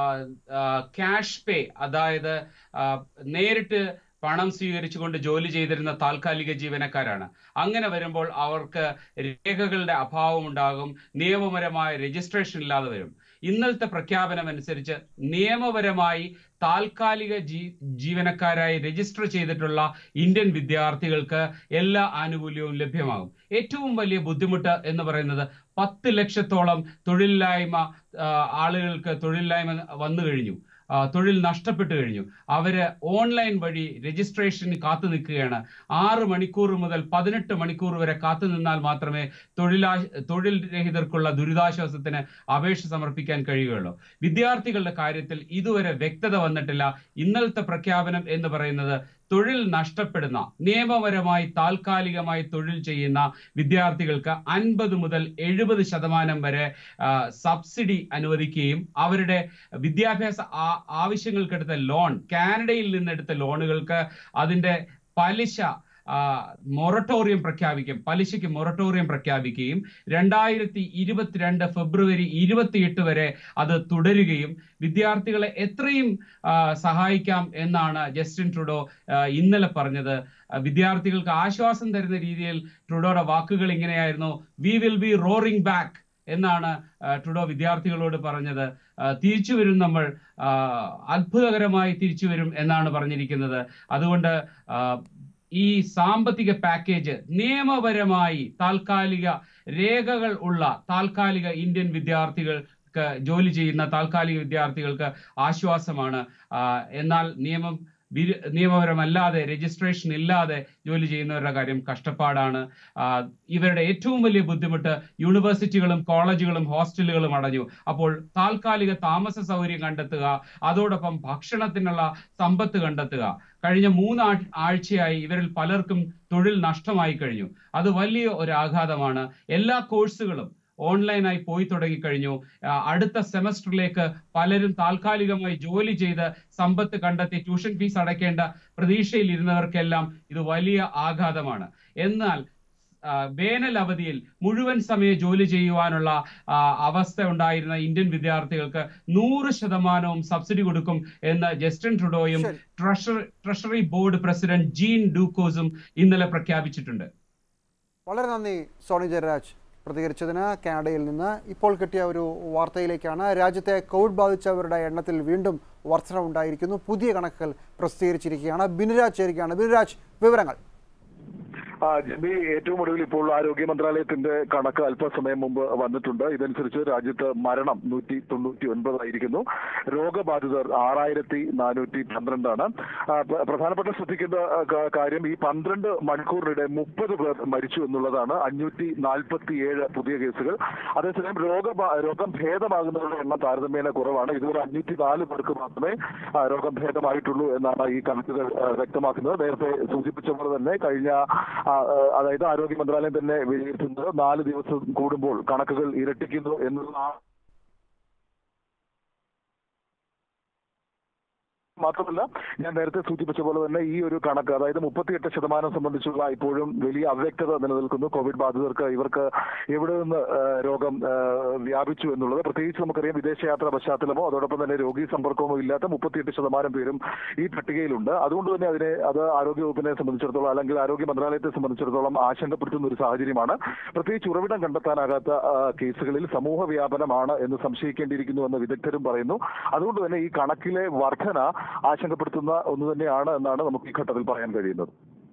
ക്യാഷ് പേ അതായത് ആ, നേരിട്ട് പണം സ്വീകരിച്ചുകൊണ്ട് ജോലി ചെയ്തിരുന്ന താൽക്കാലിക ജീവനക്കാരാണ് അങ്ങനെ വരുമ്പോൾ അവർക്ക് രേഖകളുടെ അഭാവം ഉണ്ടാകും നിയമപരമായ രജിസ്ട്രേഷൻ ഇല്ലാതെ വരും ഇന്നലത്തെ പ്രഖ്യാപനം അനുസരിച്ച് നിയമപരമായി താൽക്കാലിക ജീ ജീവനക്കാരായി രജിസ്റ്റർ ചെയ്തിട്ടുള്ള ഇന്ത്യൻ വിദ്യാർത്ഥികൾക്ക് എല്ലാ ആനുകൂല്യവും ലഭ്യമാകും ഏറ്റവും വലിയ ബുദ്ധിമുട്ട് എന്ന് പറയുന്നത് പത്ത് ലക്ഷത്തോളം തൊഴിലില്ലായ്മ ആ, ആളുകൾക്ക് തൊഴിലില്ലായ്മ വന്നു കഴിഞ്ഞു ആ, തൊഴിൽ നഷ്ടപ്പെട്ടു കഴിഞ്ഞു അവര് ഓൺലൈൻ വഴി രജിസ്ട്രേഷന് കാത്തു നിൽക്കുകയാണ് ആറ് മണിക്കൂർ മുതൽ പതിനെട്ട് മണിക്കൂർ വരെ കാത്തു നിന്നാൽ മാത്രമേ തൊഴിലാ തൊഴിൽ രഹിതർക്കുള്ള ദുരിതാശ്വാസത്തിന് അപേക്ഷ സമർപ്പിക്കാൻ കഴിയുകയുള്ളൂ വിദ്യാർത്ഥികളുടെ കാര്യത്തിൽ ഇതുവരെ വ്യക്തത വന്നിട്ടില്ല ഇന്നലത്തെ പ്രഖ്യാപനം എന്ന് പറയുന്നത് തൊഴിൽ നഷ്ടപ്പെടുന്ന നിയമപരമായി താൽക്കാലികമായി തൊഴിൽ ചെയ്യുന്ന വിദ്യാർത്ഥികൾക്ക് അൻപത് മുതൽ എഴുപത് ശതമാനം വരെ ആ, സബ്സിഡി അനുവദിക്കുകയും അവരുടെ വിദ്യാഭ്യാസ ആ- ആവശ്യങ്ങൾക്കെടുത്ത ലോൺ കാനഡയിൽ നിന്നെടുത്ത ലോണുകൾക്ക് അതിന്റെ പലിശ മൊറട്ടോറിയം പ്രഖ്യാപിക്കും പലിശയ്ക്ക് മൊറട്ടോറിയം പ്രഖ്യാപിക്കുകയും രണ്ടായിരത്തി ഇരുപത്തിരണ്ട് ഫെബ്രുവരി ഇരുപത്തിയെട്ട് വരെ അത് തുടരുകയും വിദ്യാർത്ഥികളെ എത്രയും ആ, സഹായിക്കാം എന്നാണ് ജസ്റ്റിൻ ട്രുഡോ ആ, ഇന്നലെ പറഞ്ഞത് ആ, വിദ്യാർത്ഥികൾക്ക് ആശ്വാസം തരുന്ന രീതിയിൽ ട്രുഡോയുടെ വാക്കുകൾ ഇങ്ങനെയായിരുന്നു we will be roaring back എന്നാണ് ആ, ട്രുഡോ വിദ്യാർത്ഥികളോട് പറഞ്ഞത് ആ, തിരിച്ചു വരും നമ്മൾ ആ, അത്ഭുതകരമായി തിരിച്ചു വരും എന്നാണ് പറഞ്ഞിരിക്കുന്നത് അതുകൊണ്ട് ആ, ഈ സാമ്പത്തിക പാക്കേജ് നിയമപരമായി താൽക്കാലിക രേഖകൾ ഉള്ള താൽക്കാലിക ഇന്ത്യൻ വിദ്യാർത്ഥികൾക്ക് ജോലി ചെയ്യുന്ന താൽക്കാലിക വിദ്യാർത്ഥികൾക്ക് ആശ്വാസമാണ് ആ, എന്നാൽ നിയമം ബിരു- നിയമപരമല്ലാതെ രജിസ്ട്രേഷൻ ഇല്ലാതെ ജോലി ചെയ്യുന്നവരുടെ കാര്യം കഷ്ടപ്പാടാണ് ആ, ഇവരുടെ ഏറ്റവും വലിയ ബുദ്ധിമുട്ട് യൂണിവേഴ്സിറ്റികളും കോളേജുകളും ഹോസ്റ്റലുകളും അടഞ്ഞു അപ്പോൾ താൽക്കാലിക താമസ സൗകര്യം കണ്ടെത്തുക അതോടൊപ്പം ഭക്ഷണത്തിനുള്ള സമ്പത്ത് കണ്ടെത്തുക കഴിഞ്ഞ മൂന്ന് ആഴ്- ആഴ്ചയായി ഇവരിൽ പലർക്കും തൊഴിൽ നഷ്ടമായി കഴിഞ്ഞു അത് വലിയ ഒരു ആഘാതമാണ് എല്ലാ കോഴ്സുകളും ഓൺലൈനായി പോയി തുടങ്ങിക്കഴിഞ്ഞു ആ, അടുത്ത സെമസ്റ്ററിലേക്ക് പലരും താൽക്കാലികമായി ജോലി ചെയ്ത് സമ്പത്ത് കണ്ടെത്തി ട്യൂഷൻ ഫീസ് അടയ്ക്കേണ്ട പ്രതീക്ഷയിൽ ഇരുന്നവർക്കെല്ലാം ഇത് വലിയ ആഘാതമാണ് എന്നാൽ ആ, വേനൽ അവധിയിൽ മുഴുവൻ സമയ ജോലി ചെയ്യുവാനുള്ള ആ, അവസ്ഥ ഉണ്ടായിരുന്ന ഇന്ത്യൻ വിദ്യാർത്ഥികൾക്ക് നൂറ് ശതമാനവും സബ്സിഡി കൊടുക്കും എന്ന് ജസ്റ്റിൻ ട്രുഡോയും treasury treasury board president Jean ഡൂക്കോസും ഇന്നലെ പ്രഖ്യാപിച്ചിട്ടുണ്ട് വളരെ നന്ദി സോണി ജയരാജ് പ്രതികരിച്ചതിന് കാനഡയിൽ നിന്ന് ഇപ്പോൾ കിട്ടിയ ഒരു വാർത്തയിലേക്കാണ് രാജ്യത്തെ കോവിഡ് ബാധിച്ചവരുടെ എണ്ണത്തിൽ വീണ്ടും വർധനവുണ്ടായിരിക്കുന്നു പുതിയ കണക്കുകൾ പ്രസിദ്ധീകരിച്ചിരിക്കുകയാണ് ബിനുരാജ് ചേരുകയാണ് ബിനുരാജ് വിവരങ്ങൾ ആ, ജെബി ഏറ്റവും ഒടുവിൽ ഇപ്പോൾ ആരോഗ്യ മന്ത്രാലയത്തിന്റെ കണക്ക് അല്പസമയം മുമ്പ് വന്നിട്ടുണ്ട് ഇതനുസരിച്ച് രാജ്യത്ത് മരണം നൂറ്റി തൊണ്ണൂറ്റി ഒൻപതായിരിക്കുന്നു രോഗബാധിതർ ആറായിരത്തി നാനൂറ്റി പന്ത്രണ്ടാണ് ആ, പ്ര- പ്രധാനപ്പെട്ട ശ്രദ്ധിക്കേണ്ട ആ, കാ- കാര്യം ഈ പന്ത്രണ്ട് മണിക്കൂറിനിടെ മുപ്പത് പേർ മരിച്ചു എന്നുള്ളതാണ് അഞ്ഞൂറ്റി നാൽപ്പത്തി ഏഴ് പുതിയ കേസുകൾ അതേസമയം രോഗ രോഗം ഭേദമാകുന്നവരുടെ എണ്ണം താരതമ്യേന കുറവാണ് ഇതുവരെ അഞ്ഞൂറ്റി നാല് പേർക്ക് മാത്രമേ ആ, രോഗം ഭേദമായിട്ടുള്ളൂ എന്നാണ് ഈ കണക്കുകൾ ആ, വ്യക്തമാക്കുന്നത് നേരത്തെ സൂചിപ്പിച്ച പോലെ തന്നെ കഴിഞ്ഞ ആ, ആ, അതായത് ആരോഗ്യ മന്ത്രാലയം തന്നെ വിലയിരുത്തുന്നത് നാല് ദിവസം കൂടുമ്പോൾ കണക്കുകൾ ഇരട്ടിക്കുന്നു എന്നുള്ള മാത്രമല്ല ഞാൻ നേരത്തെ സൂചിപ്പിച്ച പോലെ തന്നെ ഈ ഒരു കണക്ക് അതായത് മുപ്പത്തിയെട്ട് ശതമാനം സംബന്ധിച്ചുള്ള ഇപ്പോഴും വലിയ അവ്യക്തത നിലനിൽക്കുന്നു കോവിഡ് ബാധിതർക്ക് ഇവർക്ക് എവിടെ നിന്ന് ആ, രോഗം ആ, വ്യാപിച്ചു എന്നുള്ളത് പ്രത്യേകിച്ച് നമുക്കറിയാം വിദേശയാത്രാ പശ്ചാത്തലമോ അതോടൊപ്പം തന്നെ രോഗി സമ്പർക്കമോ ഇല്ലാത്ത മുപ്പത്തിയെട്ട് ശതമാനം പേരും ഈ പട്ടികയിലുണ്ട് അതുകൊണ്ട് തന്നെ അതിനെ അത് ആരോഗ്യ വകുപ്പിനെ സംബന്ധിച്ചിടത്തോളം അല്ലെങ്കിൽ ആരോഗ്യ മന്ത്രാലയത്തെ സംബന്ധിച്ചിടത്തോളം ആശങ്കപ്പെടുത്തുന്ന ഒരു സാഹചര്യമാണ് പ്രത്യേകിച്ച് ഉറവിടം കണ്ടെത്താനാകാത്ത ആ, കേസുകളിൽ സമൂഹ വ്യാപനമാണ് എന്ന് സംശയിക്കേണ്ടിയിരിക്കുന്നു എന്ന് വിദഗ്ധരും പറയുന്നു അതുകൊണ്ട് തന്നെ ഈ കണക്കിലെ വർധന ആശങ്കപ്പെടുത്തുന്ന ഒന്ന് തന്നെയാണ് എന്നാണ് നമുക്ക് ഈ ഘട്ടത്തിൽ പറയാൻ കഴിയുന്നത്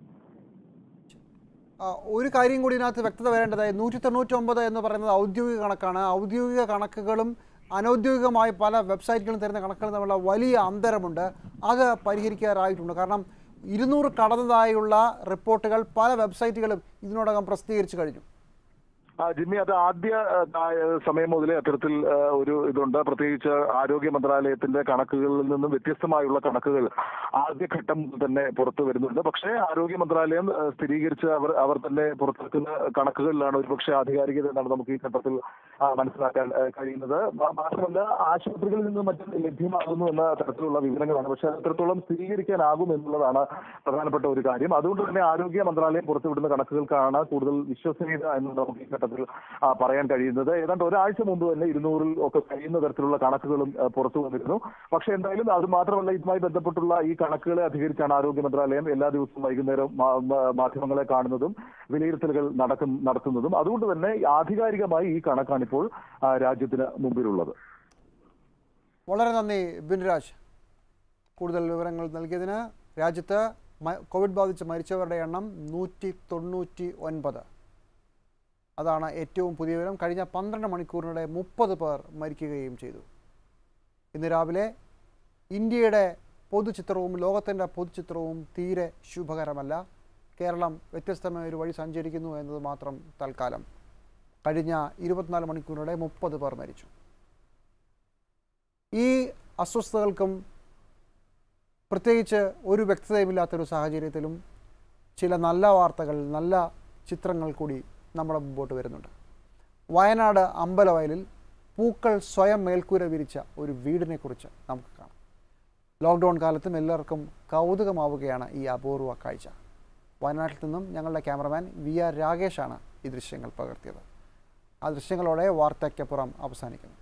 ആ, ഒരു കാര്യം കൂടി ഇതിനകത്ത് വ്യക്തത വരേണ്ടതായി നൂറ്റി തൊണ്ണൂറ്റൊമ്പത് എന്ന് പറയുന്നത് ഔദ്യോഗിക കണക്കാണ് ഔദ്യോഗിക കണക്കുകളും അനൗദ്യോഗികമായി പല വെബ്സൈറ്റുകളും തരുന്ന കണക്കുകളും തമ്മിലുള്ള വലിയ അന്തരമുണ്ട് അത് പരിഹരിക്കാറായിട്ടുണ്ട് കാരണം ഇരുന്നൂറ് കടന്നതായുള്ള റിപ്പോർട്ടുകൾ പല വെബ്സൈറ്റുകളും ഇതിനോടകം പ്രസിദ്ധീകരിച്ചു കഴിഞ്ഞു ആ ജിമ്മി അത് ആദ്യ ആ, കാ- സമയം മുതലേ അത്തരത്തിൽ ആ, ഒരു ഇതുണ്ട് പ്രത്യേകിച്ച് ആരോഗ്യ മന്ത്രാലയത്തിന്റെ കണക്കുകളിൽ നിന്നും വ്യത്യസ്തമായുള്ള കണക്കുകൾ ആദ്യഘട്ടം മുതൽ തന്നെ പുറത്തു വരുന്നുണ്ട് പക്ഷേ ആരോഗ്യ മന്ത്രാലയം ആ, സ്ഥിരീകരിച്ച് അവർ അവർ തന്നെ പുറത്തിറക്കുന്ന കണക്കുകളിലാണ് ഒരുപക്ഷെ ആധികാരികത എന്നാണ് നമുക്ക് ഈ ഘട്ടത്തിൽ ആ, മനസ്സിലാക്കാൻ ആ, കഴിയുന്നത് മാ- മാത്രമല്ല ആശുപത്രികളിൽ നിന്നും മറ്റും ലഭ്യമാകുന്നു എന്ന തരത്തിലുള്ള വിവരങ്ങളാണ് പക്ഷേ അത്രത്തോളം സ്ഥിരീകരിക്കാനാകും എന്നുള്ളതാണ് പ്രധാനപ്പെട്ട ഒരു കാര്യം അതുകൊണ്ട് തന്നെ ആരോഗ്യ മന്ത്രാലയം പുറത്തുവിടുന്ന കണക്കുകൾക്കാണ് കൂടുതൽ വിശ്വസനീയത എന്ന് നമുക്ക് ഈ ഘട്ടത്തിൽ ആ, പറയാൻ കഴിയുന്നത് ഏതാണ്ട് ഒരാഴ്ച മുമ്പ് തന്നെ ഇരുന്നൂറിൽ ഒക്കെ കഴിയുന്ന തരത്തിലുള്ള കണക്കുകളും ആ, പുറത്തു വന്നിരുന്നു പക്ഷേ എന്തായാലും അത് മാത്രമല്ല ഇതുമായി ബന്ധപ്പെട്ടുള്ള ഈ കണക്കുകളെ അധികരിച്ചാണ് ആരോഗ്യ മന്ത്രാലയം എല്ലാ ദിവസവും വൈകുന്നേരം മാ- മാ- മാധ്യമങ്ങളെ കാണുന്നതും വിലയിരുത്തലുകൾ നടക്കും നടത്തുന്നതും അതുകൊണ്ട് തന്നെ ആധികാരികമായി ഈ കണക്കാണ് ഇപ്പോൾ ആ, രാജ്യത്തിന് മുമ്പിലുള്ളത് വളരെ നന്ദി ബിൻരാജ് കൂടുതൽ വിവരങ്ങൾ നൽകിയതിന് രാജ്യത്ത് മ- കോവിഡ് ബാധിച്ച് മരിച്ചവരുടെ എണ്ണം നൂറ്റി തൊണ്ണൂറ്റി ഒൻപത് അതാണ് ഏറ്റവും പുതിയ വിവരം കഴിഞ്ഞ പന്ത്രണ്ട് മണിക്കൂറിനിടെ മുപ്പത് പേർ മരിക്കുകയും ചെയ്തു ഇന്ന് രാവിലെ ഇന്ത്യയുടെ പൊതുചിത്രവും ലോകത്തിൻ്റെ പൊതുചിത്രവും തീരെ ശുഭകരമല്ല കേരളം വ്യത്യസ്തമായ ഒരു വഴി സഞ്ചരിക്കുന്നു എന്നത് മാത്രം തൽക്കാലം കഴിഞ്ഞ ഇരുപത്തിനാല് മണിക്കൂറിനിടെ മുപ്പത് പേർ മരിച്ചു ഈ അസ്വസ്ഥതകൾക്കും പ്രത്യേകിച്ച് ഒരു വ്യക്തതയുമില്ലാത്തൊരു സാഹചര്യത്തിലും ചില നല്ല വാർത്തകൾ നല്ല ചിത്രങ്ങൾ കൂടി നമ്മുടെ മുമ്പോട്ട് വരുന്നുണ്ട് വയനാട് അമ്പലവയലിൽ പൂക്കൾ സ്വയം മേൽക്കൂര വിരിച്ച ഒരു വീടിനെക്കുറിച്ച് നമുക്ക് കാണാം ലോക്ക്ഡൗൺ കാലത്തും എല്ലാവർക്കും കൗതുകമാവുകയാണ് ഈ അപൂർവ കാഴ്ച വയനാട്ടിൽ നിന്നും ഞങ്ങളുടെ ക്യാമറമാൻ വി ആർ രാകേഷാണ് ഈ ദൃശ്യങ്ങൾ പകർത്തിയത് ആ ദൃശ്യങ്ങളോടെ വാർത്തയ്ക്കപ്പുറം അവസാനിക്കുന്നു